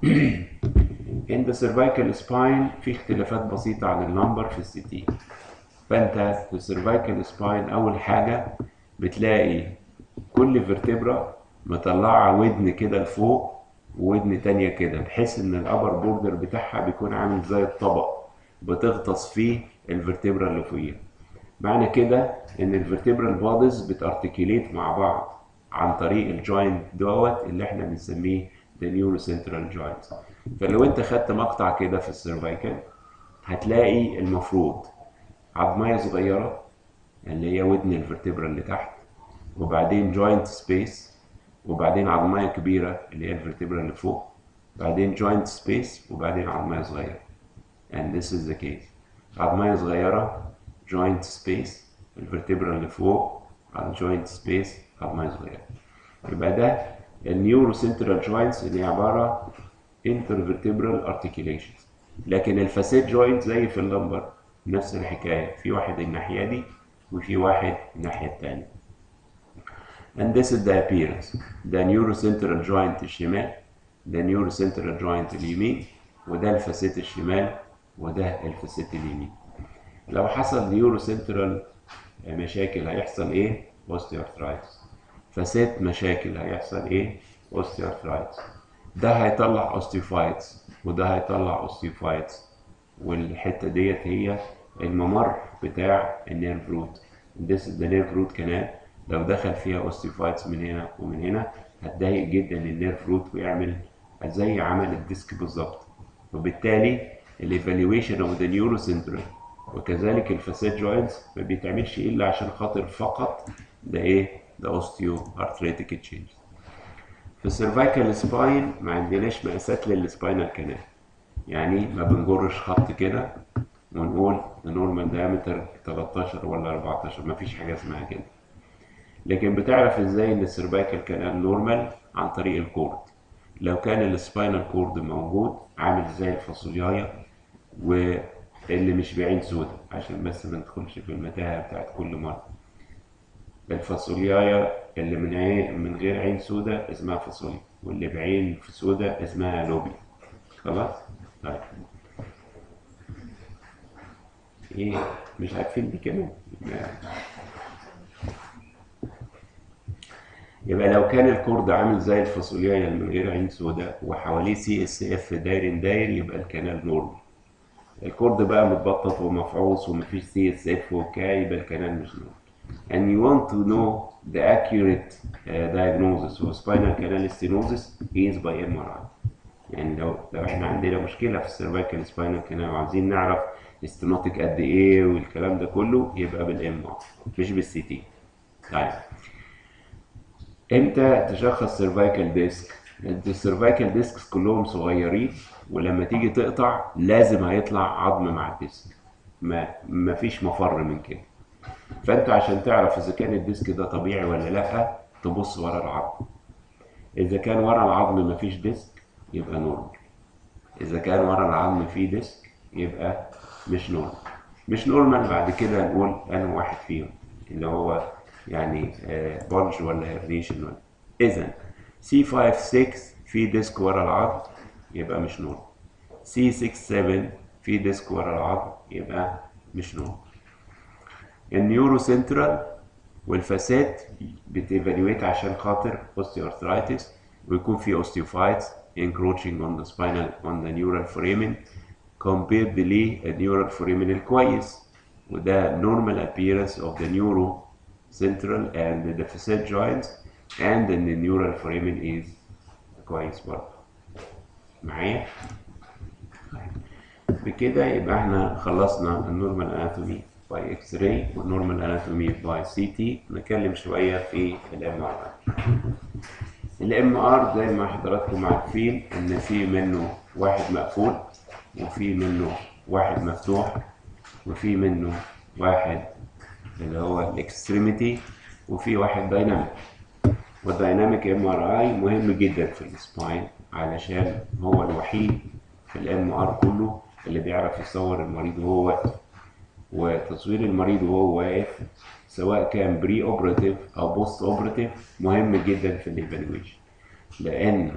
in the cervical spine في اختلافات بسيطة عن النمبر في السي فانت في السيرفايكال سباين اول حاجه بتلاقي كل فيرتبرا مطلعه ودن كده لفوق وودن تانية كده بحيث ان الابر بوردر بتاعها بيكون عامل زي الطبق بتغطس فيه الفيرتبرا اللي فوقيها معنى كده ان الفيرتبرا البادز بتارتكيليت مع بعض عن طريق الجوينت دوت اللي احنا بنسميه the neurocentral joints فلو انت خدت مقطع كده في السيرفايكال هتلاقي المفروض عظمية صغيرة اللي هي ودن الفرتبرا اللي تحت وبعدين جوينت سبيس وبعدين عظمية كبيرة اللي هي الفرتبرا اللي فوق بعدين جوينت سبيس وبعدين عظمية صغيرة and this is the case عظمية صغيرة جوينت سبيس الفرتبرا اللي فوق على جوينت سبيس عظمية صغيرة يبقى ده النيورو سنترال جوينتس اللي هي عبارة intervertebral articulations لكن الفاسيت جوينت زي في اللمبر نفس الحكاية في واحد الناحية دي وفي واحد الناحية التانية and this is the appearance the neurocentral joint الشمال the neurocentral joint اليمين وده الفاسيت الشمال وده الفاسيت اليمين لو حصل neurocentral مشاكل هيحصل ايه osteoarthritis فاسيت مشاكل هيحصل ايه osteoarthritis ده هيطلع osteophytes وده هيطلع osteophytes والحته ديت هي الممر بتاع النيرف روت this is the nerve root canal لو دخل فيها اوستيفايتس من هنا ومن هنا هتضايق جدا النيرف روت ويعمل زي عمل الديسك بالظبط وبالتالي الايفالويشن اوف ذا نيورو سنترال وكذلك الفاسيت جوينتس ما بيتعملش الا عشان خاطر فقط ده ايه ده اوستيو ارثريتيك تشينج في السيرفايكال سباين ما عندناش مقاسات للسباينال كانال يعني ما بنجرش خط كده ونقول النورمال دايمتر 13 ولا 14 ما فيش حاجه اسمها كده لكن بتعرف ازاي ان السيرفايكال كانال نورمال عن طريق الكورد لو كان السباينال كورد موجود عامل زي الفاصوليايه واللي مش بعين سودا عشان بس ما ندخلش في المتاهه بتاعت كل مره الفاصوليايه اللي من عين من غير عين سودا اسمها فاصوليا واللي بعين في سودا اسمها لوبي خلاص طيب ايه مش عارفين دي كمان يبقى لو كان الكورد عامل زي الفاصوليا اللي من غير عين سوداء وحواليه سي اس اف داير داير يبقى الكنال نورمال الكورد بقى متبطط ومفعوص ومفيش سي اس اف وبتاع يبقى الكنال مش نورمال and you want to know the accurate uh, diagnosis of spinal canal stenosis is by MRI يعني لو لو احنا عندنا مشكله في السيرفايكال سباينال كانال وعايزين نعرف استنوتك قد ايه والكلام ده كله يبقى بالام ار مش بالسي تي طيب امتى تشخص سيرفايكال ديسك السيرفايكال ديسكس كلهم صغيرين ولما تيجي تقطع لازم هيطلع عظم مع الديسك ما ما فيش مفر من كده فانت عشان تعرف اذا كان الديسك ده طبيعي ولا لا تبص ورا العظم اذا كان ورا العظم ما فيش ديسك يبقى نورمال اذا كان ورا العظم فيه ديسك يبقى مش نورمال مش نورمال بعد كده نقول انا واحد فيهم اللي هو يعني بولج ولا هيرنيشن ولا اذا سي 5 6 في ديسك ورا العظم يبقى مش نورمال سي 6 7 في ديسك ورا العظم يبقى مش نورمال النيورو سنترال والفاسات بتيفالويت عشان خاطر اوستيوارثرايتس ويكون في اوستيوفايتس encroaching on the spinal on the neural foramen compared للنيورال foramen الكويس وده normal appearance of the neuro central and the facet joints and then the neural foramen is كويس برضه معايا طيب. بكده يبقى احنا خلصنا النورمال اناتومي باي اكس راي والنورمال اناتومي باي سي تي نتكلم شويه في الام ار الام ار زي ما حضراتكم عارفين ان في منه واحد مقفول وفي منه واحد مفتوح وفي منه واحد اللي هو الاكستريميتي وفي واحد دايناميك والدايناميك ام ار اي مهم جدا في السباين علشان هو الوحيد في الام ار كله اللي بيعرف يصور المريض وهو واقف وتصوير المريض وهو واقف سواء كان بري اوبراتيف او بوست اوبراتيف مهم جدا في الايفالويشن لان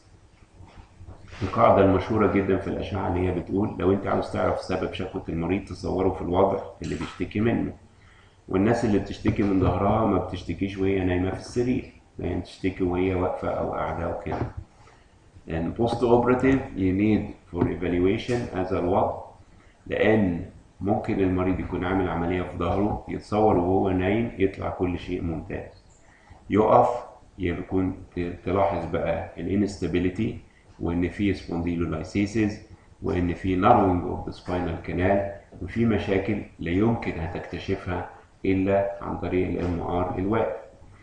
القاعدة المشهورة جدا في الأشعة اللي هي بتقول لو أنت عاوز تعرف سبب شكوى المريض تصوره في الوضع اللي بيشتكي منه والناس اللي بتشتكي من ظهرها ما بتشتكيش وهي نايمة في السرير يعني تشتكي وهي واقفة أو قاعدة أو كده and post operative you need for evaluation as الوضع لأن ممكن المريض يكون عامل عملية في ظهره يتصور وهو نايم يطلع كل شيء ممتاز يقف يكون تلاحظ بقى الانستابيليتي وان في سبونديلولايسيسز وان في ناروينج اوف ذا سباينال كانال وفي مشاكل لا يمكن هتكتشفها الا عن طريق الام ار الواقف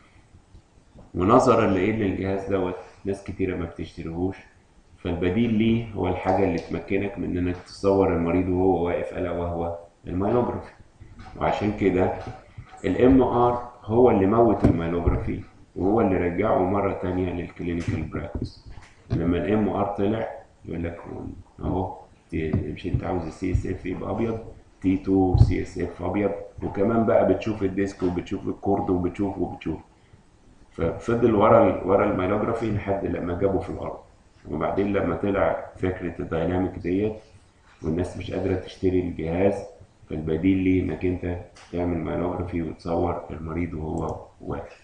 ونظرا لان الجهاز دوت ناس كتيره ما بتشتريهوش فالبديل ليه هو الحاجه اللي تمكنك من انك تصور المريض وهو واقف الا وهو المايلوجرافي وعشان كده الام ار هو اللي موت المايلوجرافي وهو اللي رجعه مره تانية للكلينيكال براكتس لما الام ار طلع يقول لك اهو مش انت عاوز السي اس اف يبقى ابيض تي 2 سي اس اف ابيض وكمان بقى بتشوف الديسك وبتشوف الكورد وبتشوف وبتشوف ففضل ورا ورا المايلوجرافي لحد لما جابه في الارض وبعدين لما طلع فكره الدايناميك ديت والناس مش قادره تشتري الجهاز فالبديل ليه انك انت تعمل مايلوجرافي وتصور المريض وهو واقف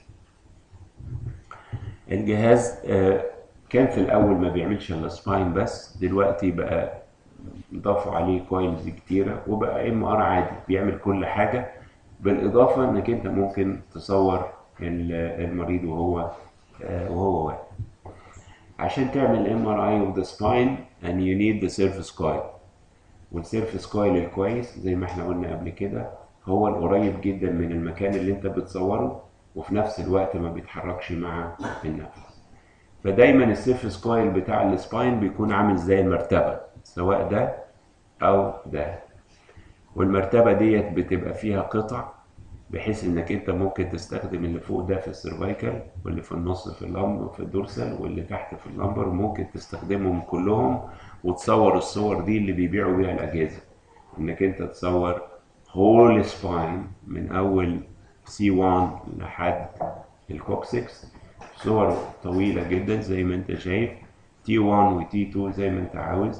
الجهاز آه كان في الاول ما بيعملش الا سباين بس دلوقتي بقى ضافوا عليه كويلز كتيره وبقى ام ار عادي بيعمل كل حاجه بالاضافه انك انت ممكن تصور المريض وهو وهو واقف عشان تعمل ام ار اي اوف ذا سباين and you need the surface coil والسيرفس كويل الكويس زي ما احنا قلنا قبل كده هو القريب جدا من المكان اللي انت بتصوره وفي نفس الوقت ما بيتحركش مع النفس فدايما السيرفس كويل بتاع السباين بيكون عامل زي المرتبه سواء ده او ده والمرتبه ديت بتبقى فيها قطع بحيث انك انت ممكن تستخدم اللي فوق ده في السيرفايكال واللي في النص في اللمبر في الدورسال واللي تحت في اللمبر وممكن تستخدمهم كلهم وتصور الصور دي اللي بيبيعوا بيها الاجهزه انك انت تصور هول سباين من اول سي 1 لحد الكوكسكس صور طويله جدا زي ما انت شايف تي 1 وتي 2 زي ما انت عاوز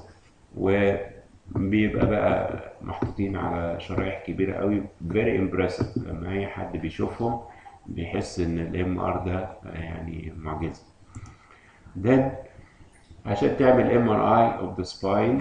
وبيبقى بقى محطوطين على شرايح كبيره قوي فيري امبرسيف لما اي حد بيشوفهم بيحس ان الام ار ده يعني معجزه then عشان تعمل ام ار اي اوف ذا سباين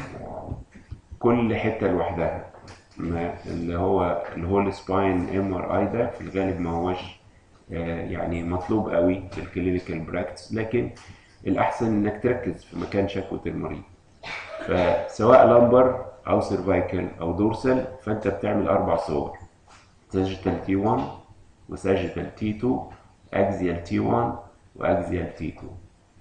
كل حته لوحدها ما اللي هو الهول سباين ام ار اي ده في الغالب ما هوش يعني مطلوب قوي في الكلينيكال براكتس لكن الاحسن انك تركز في مكان شكوى المريض فسواء لمبر او سيرفايكال او دورسال فانت بتعمل اربع صور ساجيتال تي 1 وساجيتال تي 2 اكزيال تي 1 واكزيال تي 2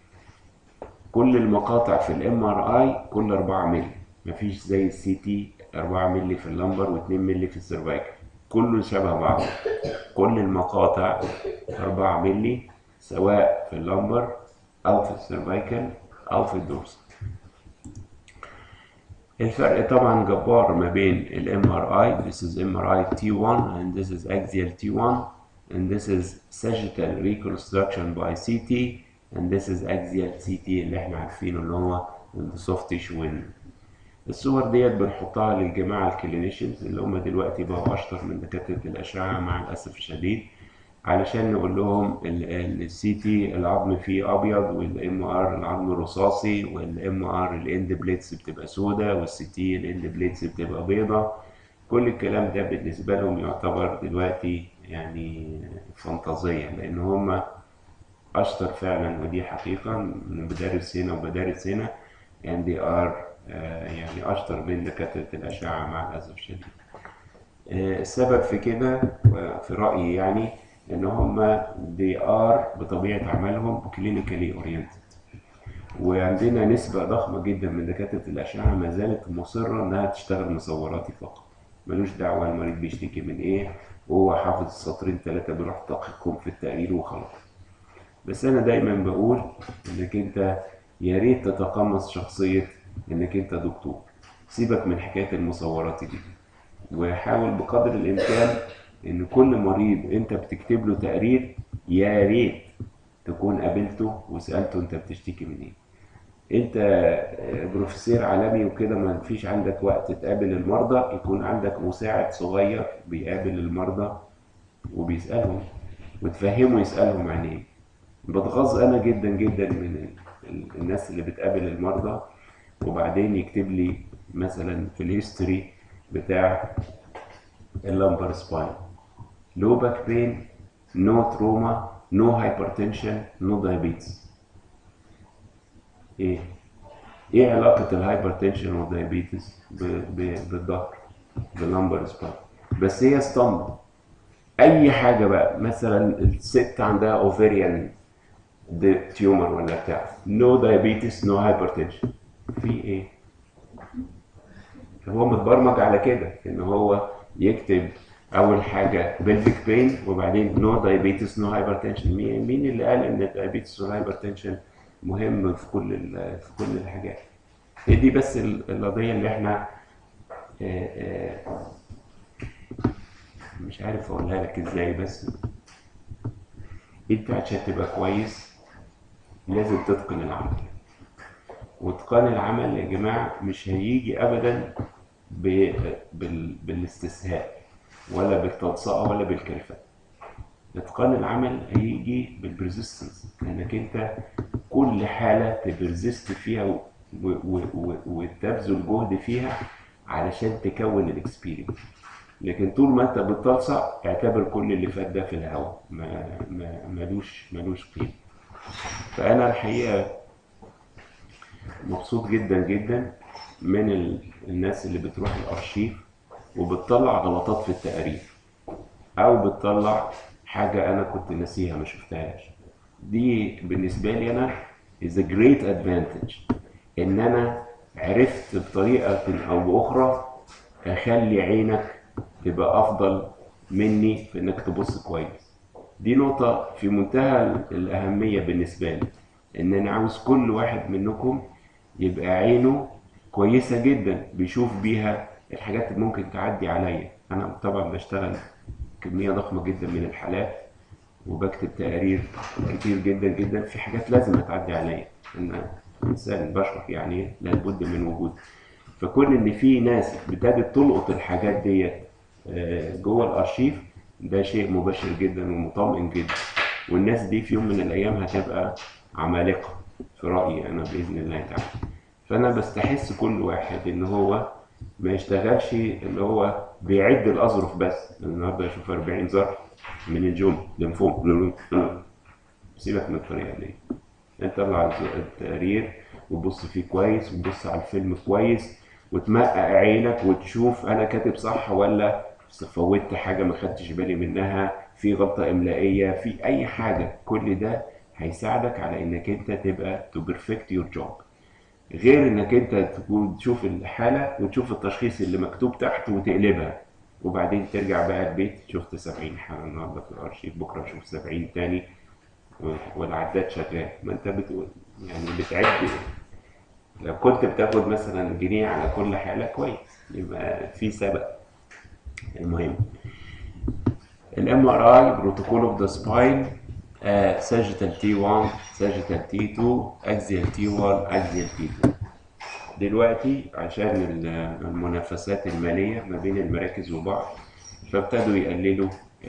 كل المقاطع في الام ار اي كل 4 مللي مفيش زي السي تي 4 مللي في اللمبر و2 مللي في السيرفايكال كله شبه بعضه كل المقاطع 4 مللي سواء في اللمبر او في السيرفايكال او في الدورسال الفرق طبعا جبار ما بين ال MRI this is MRI T1 and this is axial T1 and this is sagittal reconstruction by CT and this is axial CT اللي احنا عارفينه اللي هو the soft tissue window الصور ديت بنحطها للجماعة الكلينيشنز اللي هم دلوقتي بقوا أشطر من دكاترة الأشعة مع الأسف الشديد علشان نقول لهم السي تي العظم فيه ابيض والام ار العظم رصاصي والام ار الاند بليتس بتبقى سودا والسي تي الاند بليتس بتبقى بيضة كل الكلام ده بالنسبة لهم يعتبر دلوقتي يعني فانتازية لأن هم اشطر فعلا ودي حقيقه من بدارس هنا وبدارس هنا and they are آه، يعني اشطر من دكاتره الاشعه مع الاسف الشديد آه، السبب في كده آه، في رايي يعني ان هم they are بطبيعه عملهم clinically oriented وعندنا نسبة ضخمة جدا من دكاترة الأشعة ما زالت مصرة إنها تشتغل مصوراتي فقط ملوش دعوة المريض بيشتكي من إيه وهو حافظ سطرين ثلاثة بيروح طاقكم في التقرير وخلاص بس أنا دايما بقول إنك أنت يا ريت تتقمص شخصية إنك أنت دكتور سيبك من حكاية المصورات دي وحاول بقدر الإمكان إن كل مريض أنت بتكتب له تقرير يا ريت تكون قابلته وسألته أنت بتشتكي من إيه انت بروفيسور عالمي وكده ما فيش عندك وقت تقابل المرضى يكون عندك مساعد صغير بيقابل المرضى وبيسألهم وتفهمه يسألهم عن ايه بتغاظ انا جدا جدا من ال- ال- الناس اللي بتقابل المرضى وبعدين يكتب لي مثلا في الهيستوري بتاع اللمبر سباين لو باك بين نو تروما نو هايبرتنشن نو دايابيتس ايه ايه علاقة الهايبرتنشن والدايابيتس ب- ب- بالظهر باللمبر سباين بس هي اسطمبة اي حاجة بقى مثلا الست عندها اوفيريان تيومر ولا بتاع نو دايابيتس نو هايبرتنشن في ايه هو متبرمج على كده ان هو يكتب اول حاجه بلفيك بين وبعدين نو دايابيتس نو هايبرتنشن مين اللي قال ان الدايابيتس والهايبرتنشن مهم في كل ال- في كل الحاجات هي دي بس ال- القضيه اللي احنا آه، آه، مش عارف اقولها لك ازاي بس انت عشان تبقى كويس لازم تتقن العمل واتقان العمل يا جماعه مش هيجي ابدا ب... بال... بالاستسهال ولا بالتلصقه ولا بالكلفه اتقان العمل هيجي بالبرزيستنس انك انت كل حاله تبرزست فيها و... و... و... و... وتبذل جهد فيها علشان تكون الاكسبيرينس لكن طول ما انت بتلصق اعتبر كل اللي فات ده في الهواء ما... ما... ملوش ملوش قيمه فانا الحقيقه مبسوط جدا جدا من ال... الناس اللي بتروح الارشيف وبتطلع غلطات في التقارير او بتطلع حاجه انا كنت ناسيها ما شفتهاش دي بالنسبه لي انا is a great advantage ان انا عرفت بطريقه او باخرى اخلي عينك تبقى افضل مني في انك تبص كويس دي نقطة في منتهى الأهمية بالنسبة لي إن أنا عاوز كل واحد منكم يبقى عينه كويسة جدا بيشوف بيها الحاجات اللي ممكن تعدي عليا أنا طبعا بشتغل كمية ضخمة جدا من الحالات وبكتب تقارير كتير جدا جدا في حاجات لازم تعدي عليا أنا إنسان بشر يعني لابد من وجود فكون إن في ناس ابتدت تلقط الحاجات ديت آه، جوه الأرشيف ده شيء مبشر جدا ومطمئن جدا والناس دي في يوم من الأيام هتبقى عمالقة في رأيي أنا بإذن الله تعالى فأنا بستحس كل واحد إن هو ما يشتغلش اللي هو بيعد الأظرف بس النهارده أشوف 40 ظرف من الجمل لنفوم سيبك من الطريقة دي انت طلع التقرير وتبص فيه كويس وتبص على الفيلم كويس وتمقق عينك وتشوف انا كاتب صح ولا فوتت حاجة ما خدتش بالي منها في غلطة إملائية في أي حاجة كل ده هيساعدك على إنك أنت تبقى to perfect your job غير إنك أنت تكون تشوف الحالة وتشوف التشخيص اللي مكتوب تحت وتقلبها وبعدين ترجع بقى البيت شفت 70 حالة النهارده في الأرشيف بكرة تشوف 70 تاني و- والعداد شغال ما أنت بتقول يعني بتعد لو كنت بتاخد مثلا جنيه على كل حالة كويس يبقى في سبق المهم الام ار اي بروتوكول اوف ذا سباين ساجيتال تي 1 ساجيتال تي 2 اكزيال تي 1 اكزيال تي 2 دلوقتي عشان ال- المنافسات الماليه ما بين المراكز وبعض فابتدوا يقللوا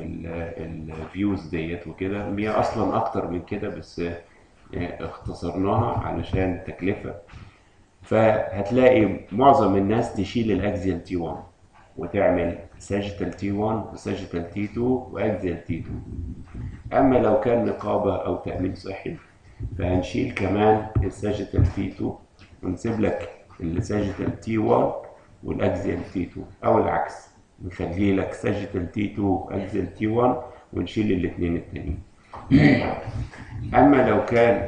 الفيوز ديت وكده هي اصلا اكتر من كده بس آه، اختصرناها علشان تكلفه فهتلاقي معظم الناس تشيل الاكزيال تي 1 وتعمل ساجيتال تي 1 وساجيتال تي 2 واكزيال تي 2 اما لو كان نقابه او تامين صحي فهنشيل كمان الساجيتال تي 2 ونسيب لك الساجيتال تي 1 والاكزيال تي 2 او العكس نخلي لك ساجيتال تي 2 واكزيال تي 1 ونشيل الاثنين التانيين اما لو كان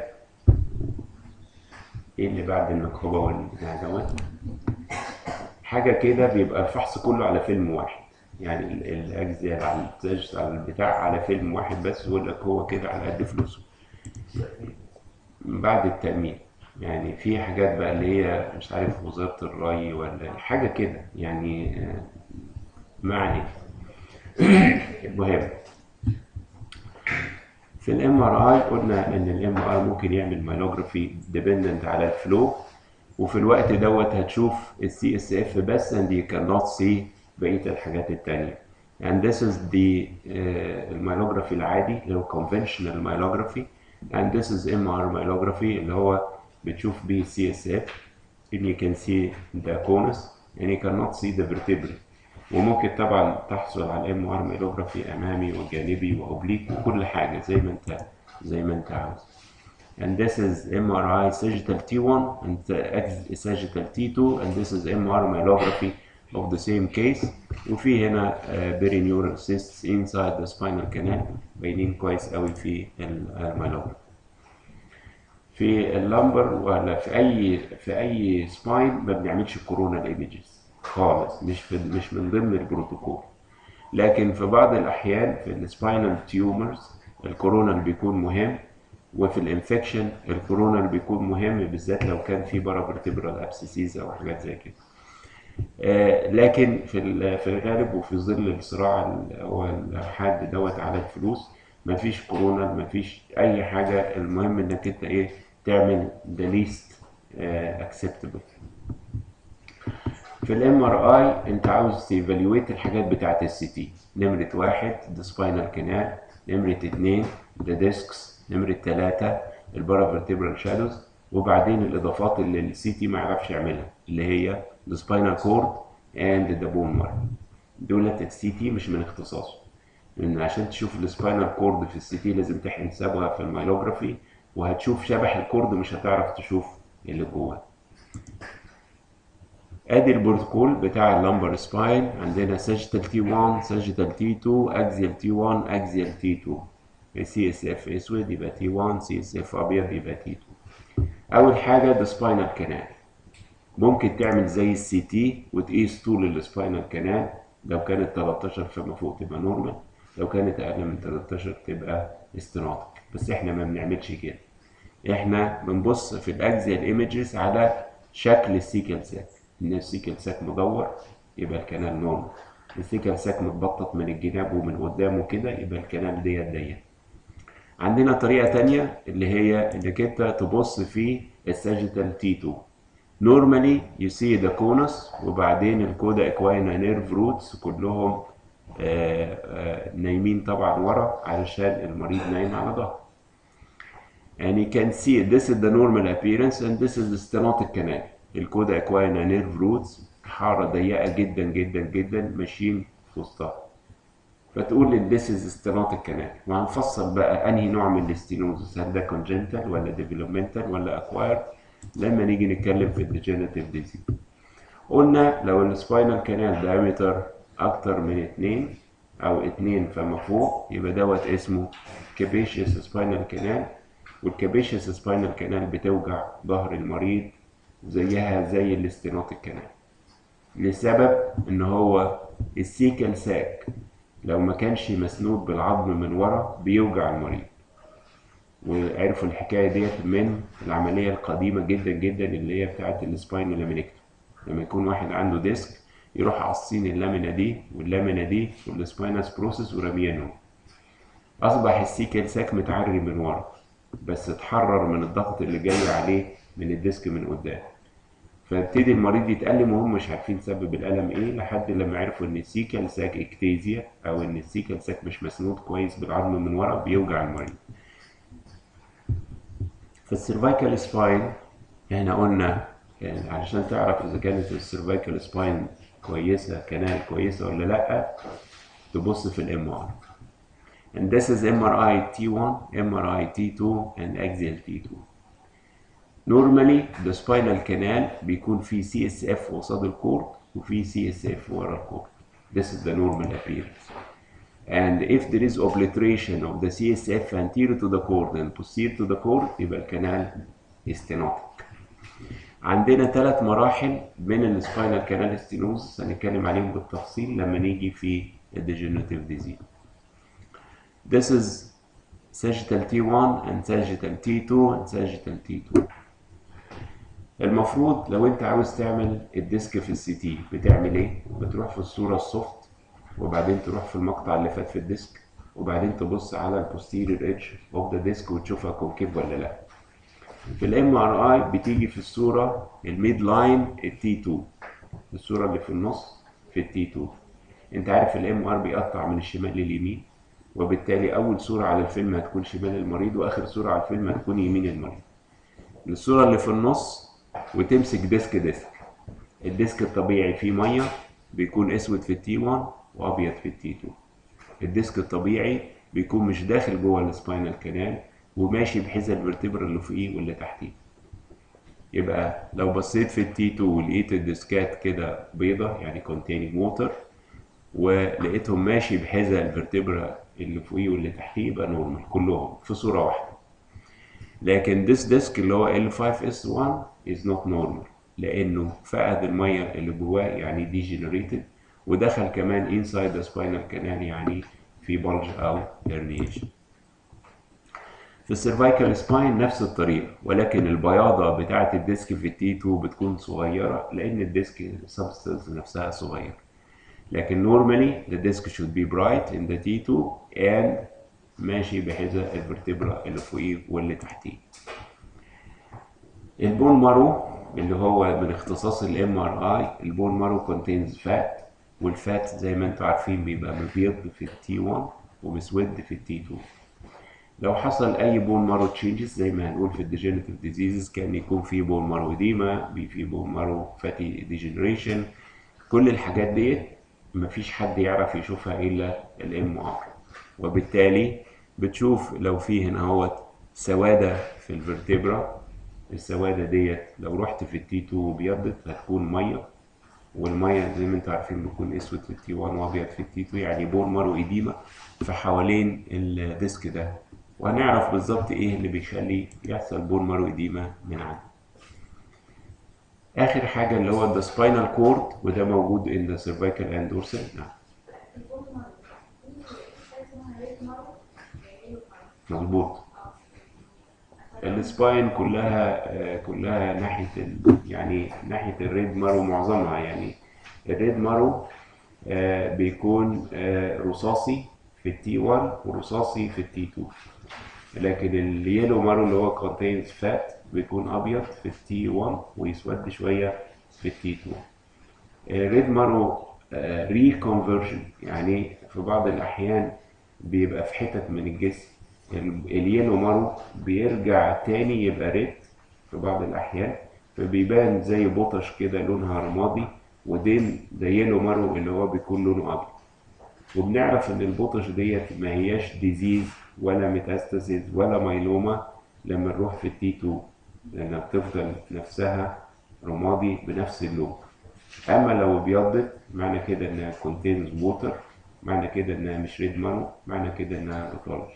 ايه اللي بعد النقابه والبتاع دوت حاجه كده بيبقى الفحص كله على فيلم واحد يعني ال- الاجزاء على التاج على البتاع على فيلم واحد بس يقول لك هو كده على قد فلوسه بعد التأمين يعني في حاجات بقى اللي هي مش عارف وزارة الري ولا حاجة كده يعني آه، ما علينا المهم في الام ار اي قلنا ان الام ار ممكن يعمل مايلوجرافي ديبندنت على الفلو وفي الوقت دوت هتشوف السي اس اف بس and you cannot see بقيه الحاجات التانية and this is the uh, المايلوجرافي العادي اللي هو conventional myelography and this is MR myelography اللي هو بتشوف بيه سي اس اف and you can see the conus and you cannot see the vertebrae وممكن طبعا تحصل على الام ار مايلوجرافي امامي وجانبي واوبليك وكل حاجه زي ما انت زي ما انت عاوز and this is MRI sagittal T1 and the ex- sagittal T2 and this is MR myelography of the same case وفي هنا uh, perineural cysts inside the spinal canal باينين كويس قوي في المايلوجرافي في اللمبر ولا في اي في اي سباين ما بنعملش كورونا ايمجز خالص مش في مش من ضمن البروتوكول لكن في بعض الاحيان في السباينال تيومرز الكورونا اللي بيكون مهم وفي الانفكشن الكورونا اللي بيكون مهم بالذات لو كان في بارافرتبرال ابسيسيز او حاجات زي كده آه، لكن في ال- في الغالب وفي ظل الصراع ال- هو الحاد دوت على الفلوس مفيش كورونا مفيش اي حاجه المهم انك انت ايه تعمل the least آه، acceptable في الام ار اي انت عاوز تيفالويت الحاجات بتاعت السي تي نمرة واحد ده سباينال كانال نمرة اتنين ده ديسكس نمرة تلاتة البارافرتبرال شادوز وبعدين الاضافات اللي السي تي ما يعرفش يعملها اللي هي السباينال كورد اند ذا بون مارك دولت السي تي مش من اختصاصه لان عشان تشوف السباينال كورد في السي تي لازم تحقن صبغه في المايلوجرافي وهتشوف شبح الكورد مش هتعرف تشوف اللي جواه ادي البروتوكول بتاع اللمبر سباين عندنا ساجيتال تي 1 ساجيتال تي 2 اكزيال تي 1 اكزيال تي 2 سي اس اف اسود يبقى تي 1 سي اس اف ابيض يبقى تي 2 اول حاجه ده سباينال كانال ممكن تعمل زي السي تي وتقيس طول السباينال كانال لو كانت 13 فما فوق تبقى نورمال لو كانت اقل من 13 تبقى استناطك بس احنا ما بنعملش كده احنا بنبص في الاكزيال ايمجز على شكل السيكل ساك ان السيكل ساك مدور يبقى الكنال نورمال السيكل ساك متبطط من الجناب ومن قدامه كده يبقى الكنال ديت ضيق عندنا طريقة تانية اللي هي انك انت تبص في الساجيتال تي 2 normally you see the conus وبعدين الكودا اكواينا نيرف روتس كلهم آه، آه، نايمين طبعا ورا علشان المريض نايم على ظهره and you can see this is the normal appearance and this is the stenotic canal الكودا اكواينا نيرف روتس حارة ضيقة جدا جدا جدا ماشيين في وسطها فتقول لي this is stenotic canal وهنفصل بقى انهي نوع من الاستينوزس هل ده congenital ولا developmental ولا acquired لما نيجي نتكلم في الديجنراتيف ديزيز قلنا لو السباينال كانال دايمتر اكتر من اتنين او اتنين فما فوق يبقى دوت اسمه كابيشيوس سباينال كانال والكابيشيوس سباينال كانال بتوجع ظهر المريض زيها زي الاستينوتيك كانال لسبب ان هو السيكل ساك لو ما كانش مسنود بالعظم من ورا بيوجع المريض وعرفوا الحكايه ديت من العمليه القديمه جدا جدا اللي هي بتاعه السباين لامينكتوم لما يكون واحد عنده ديسك يروح قاصين اللامينا دي واللامينا دي والسباينس بروسيس ورميانهم اصبح السيكل ساك متعري من ورا بس اتحرر من الضغط اللي جاي عليه من الديسك من قدام فابتدي المريض يتألم وهم مش عارفين سبب الألم إيه لحد لما عرفوا إن السيكل ساك اكتيزيا أو إن السيكل ساك مش مسنود كويس بالعظم من ورا بيوجع المريض. في السيرفايكال سباين احنا قلنا يعني علشان تعرف إذا كانت السيرفايكال سباين كويسه كنال كويسه ولا لا تبص في الام ار and this is MRI T1 MRI T2 and axial T2 normally the spinal canal بيكون فيه CSF قصاد الكورد وفيه CSF ورا الكورد this is the normal appearance and if there is obliteration of the CSF anterior to the cord and posterior to the cord يبقى الكنال stenotic عندنا ثلاث مراحل من السباينال كانال ستينوز هنتكلم عليهم بالتفصيل لما نيجي في الديجنراتيف ديزيز This is sagittal T1 and sagittal T2 and sagittal T2 المفروض لو انت عاوز تعمل الديسك في السي تي بتعمل ايه؟ بتروح في الصورة السوفت وبعدين تروح في المقطع اللي فات في الديسك وبعدين تبص على البوستيريور ايدج اوف ذا ديسك وتشوفها كونكيف ولا لا في الام ار اي بتيجي في الصورة الميد لاين التي 2 الصورة اللي في النص في التي 2 انت عارف الام ار بيقطع من الشمال لليمين وبالتالي اول صورة على الفيلم هتكون شمال المريض واخر صورة على الفيلم هتكون يمين المريض الصورة اللي في النص وتمسك ديسك ديسك الديسك الطبيعي فيه مية بيكون اسود في التي 1 وابيض في التي 2 الديسك الطبيعي بيكون مش داخل جوه السباينال كانال وماشي بحيث الفرتبرا اللي فوقيه واللي تحتيه يبقى لو بصيت في التي 2 ولقيت الديسكات كده بيضة يعني containing water ولقيتهم ماشي بحذا الفرتبرا اللي فوقيه واللي تحتيه يبقى نورمال كلهم في صورة واحدة لكن this disk اللي هو L5S1 is not normal لأنه فقد المية اللي جواه يعني degenerated ودخل كمان inside the spinal canal يعني في bulge أو herniation في السيرفايكال سباين نفس الطريقة ولكن البياضة بتاعة الديسك في التي 2 بتكون صغيرة لأن الديسك سبستنس نفسها صغيرة لكن normally the disc should be bright in the T2 and ماشي بحذاء الفرتبرا اللي فوقيه واللي تحتيه البون مارو اللي هو من اختصاص الام ار اي البون مارو contains fat والفات زي ما انتم عارفين بيبقى مبيض في التي 1 ومسود في التي 2 لو حصل اي بون مارو تشينجز زي ما هنقول في الديجنريتيف ديزيزز كان يكون في بون مارو اديما في بون مارو فاتي ديجنريشن كل الحاجات ديت مفيش حد يعرف يشوفها الا الام ار وبالتالي بتشوف لو في هنا اهوت سواده في الفرتبرا السواده ديت لو رحت في التي 2 وبيضت هتكون ميه والميه زي ما انتم عارفين بيكون اسود في التي 1 وابيض في التي 2 يعني بون مارو اديما في حوالين الديسك ده وهنعرف بالظبط ايه اللي بيخلي يحصل بون مارو اديما من عنده اخر حاجه اللي هو the spinal cord وده موجود in the cervical and dorsal نعم مظبوط السباين كلها آه، كلها ناحيه ال... يعني ناحيه الريد مارو معظمها يعني الريد مارو آه، بيكون آه، رصاصي في التي 1 ورصاصي في التي 2 لكن اليلو مارو اللي هو contains fat بيكون ابيض في التي 1 ويسود شويه في التي 2 الريد مارو ريكونفرجن يعني في بعض الاحيان بيبقى في حتت من الجسم ال- اليلو مارو بيرجع تاني يبقى ريد في بعض الاحيان فبيبان زي بطش كده لونها رمادي ودين ده يلو مارو اللي هو بيكون لونه ابيض وبنعرف ان البطش ديت ما هياش ديزيز ولا ميتاستاسيز ولا مايلوما لما نروح في التي 2 لانها بتفضل نفسها رمادي بنفس اللون اما لو ابيضت معنى كده انها contains water معنى كده انها مش ريد مارو معنى كده انها باثولوجي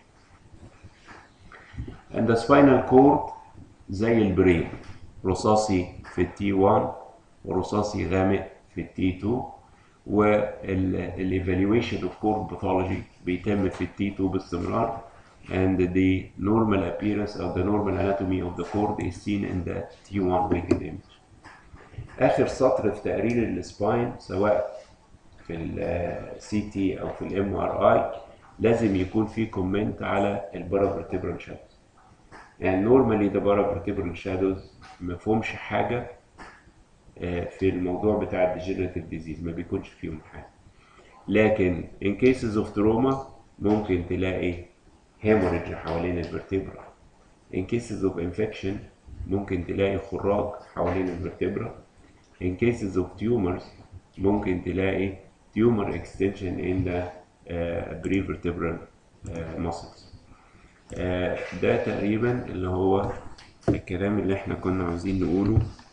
and the spinal cord زي البرين رصاصي في التي 1 ورصاصي غامق في التي 2 والايفالويشن اوف كورد باثولوجي بيتم في التي 2 باستمرار and the normal appearance of the normal anatomy of the cord is seen in the T1 weighted image. آخر سطر في تقرير السباين سواء في السي تي أو في الام ار اي لازم يكون في كومنت على البارافرتبرال شادوز. يعني نورمالي the paravertebral shadows مفهومش حاجة آه، في الموضوع بتاع الديجنريتيف ديزيز ما بيكونش فيهم حاجة. لكن in cases of trauma ممكن تلاقي hemorrhage حوالين الفرتبرا in cases of infection ممكن تلاقي خراج حوالين الفرتبرا in cases of tumors ممكن تلاقي tumor extension in the uh, prevertebral uh, muscles آه، ده تقريبا اللي هو الكلام اللي احنا كنا عاوزين نقوله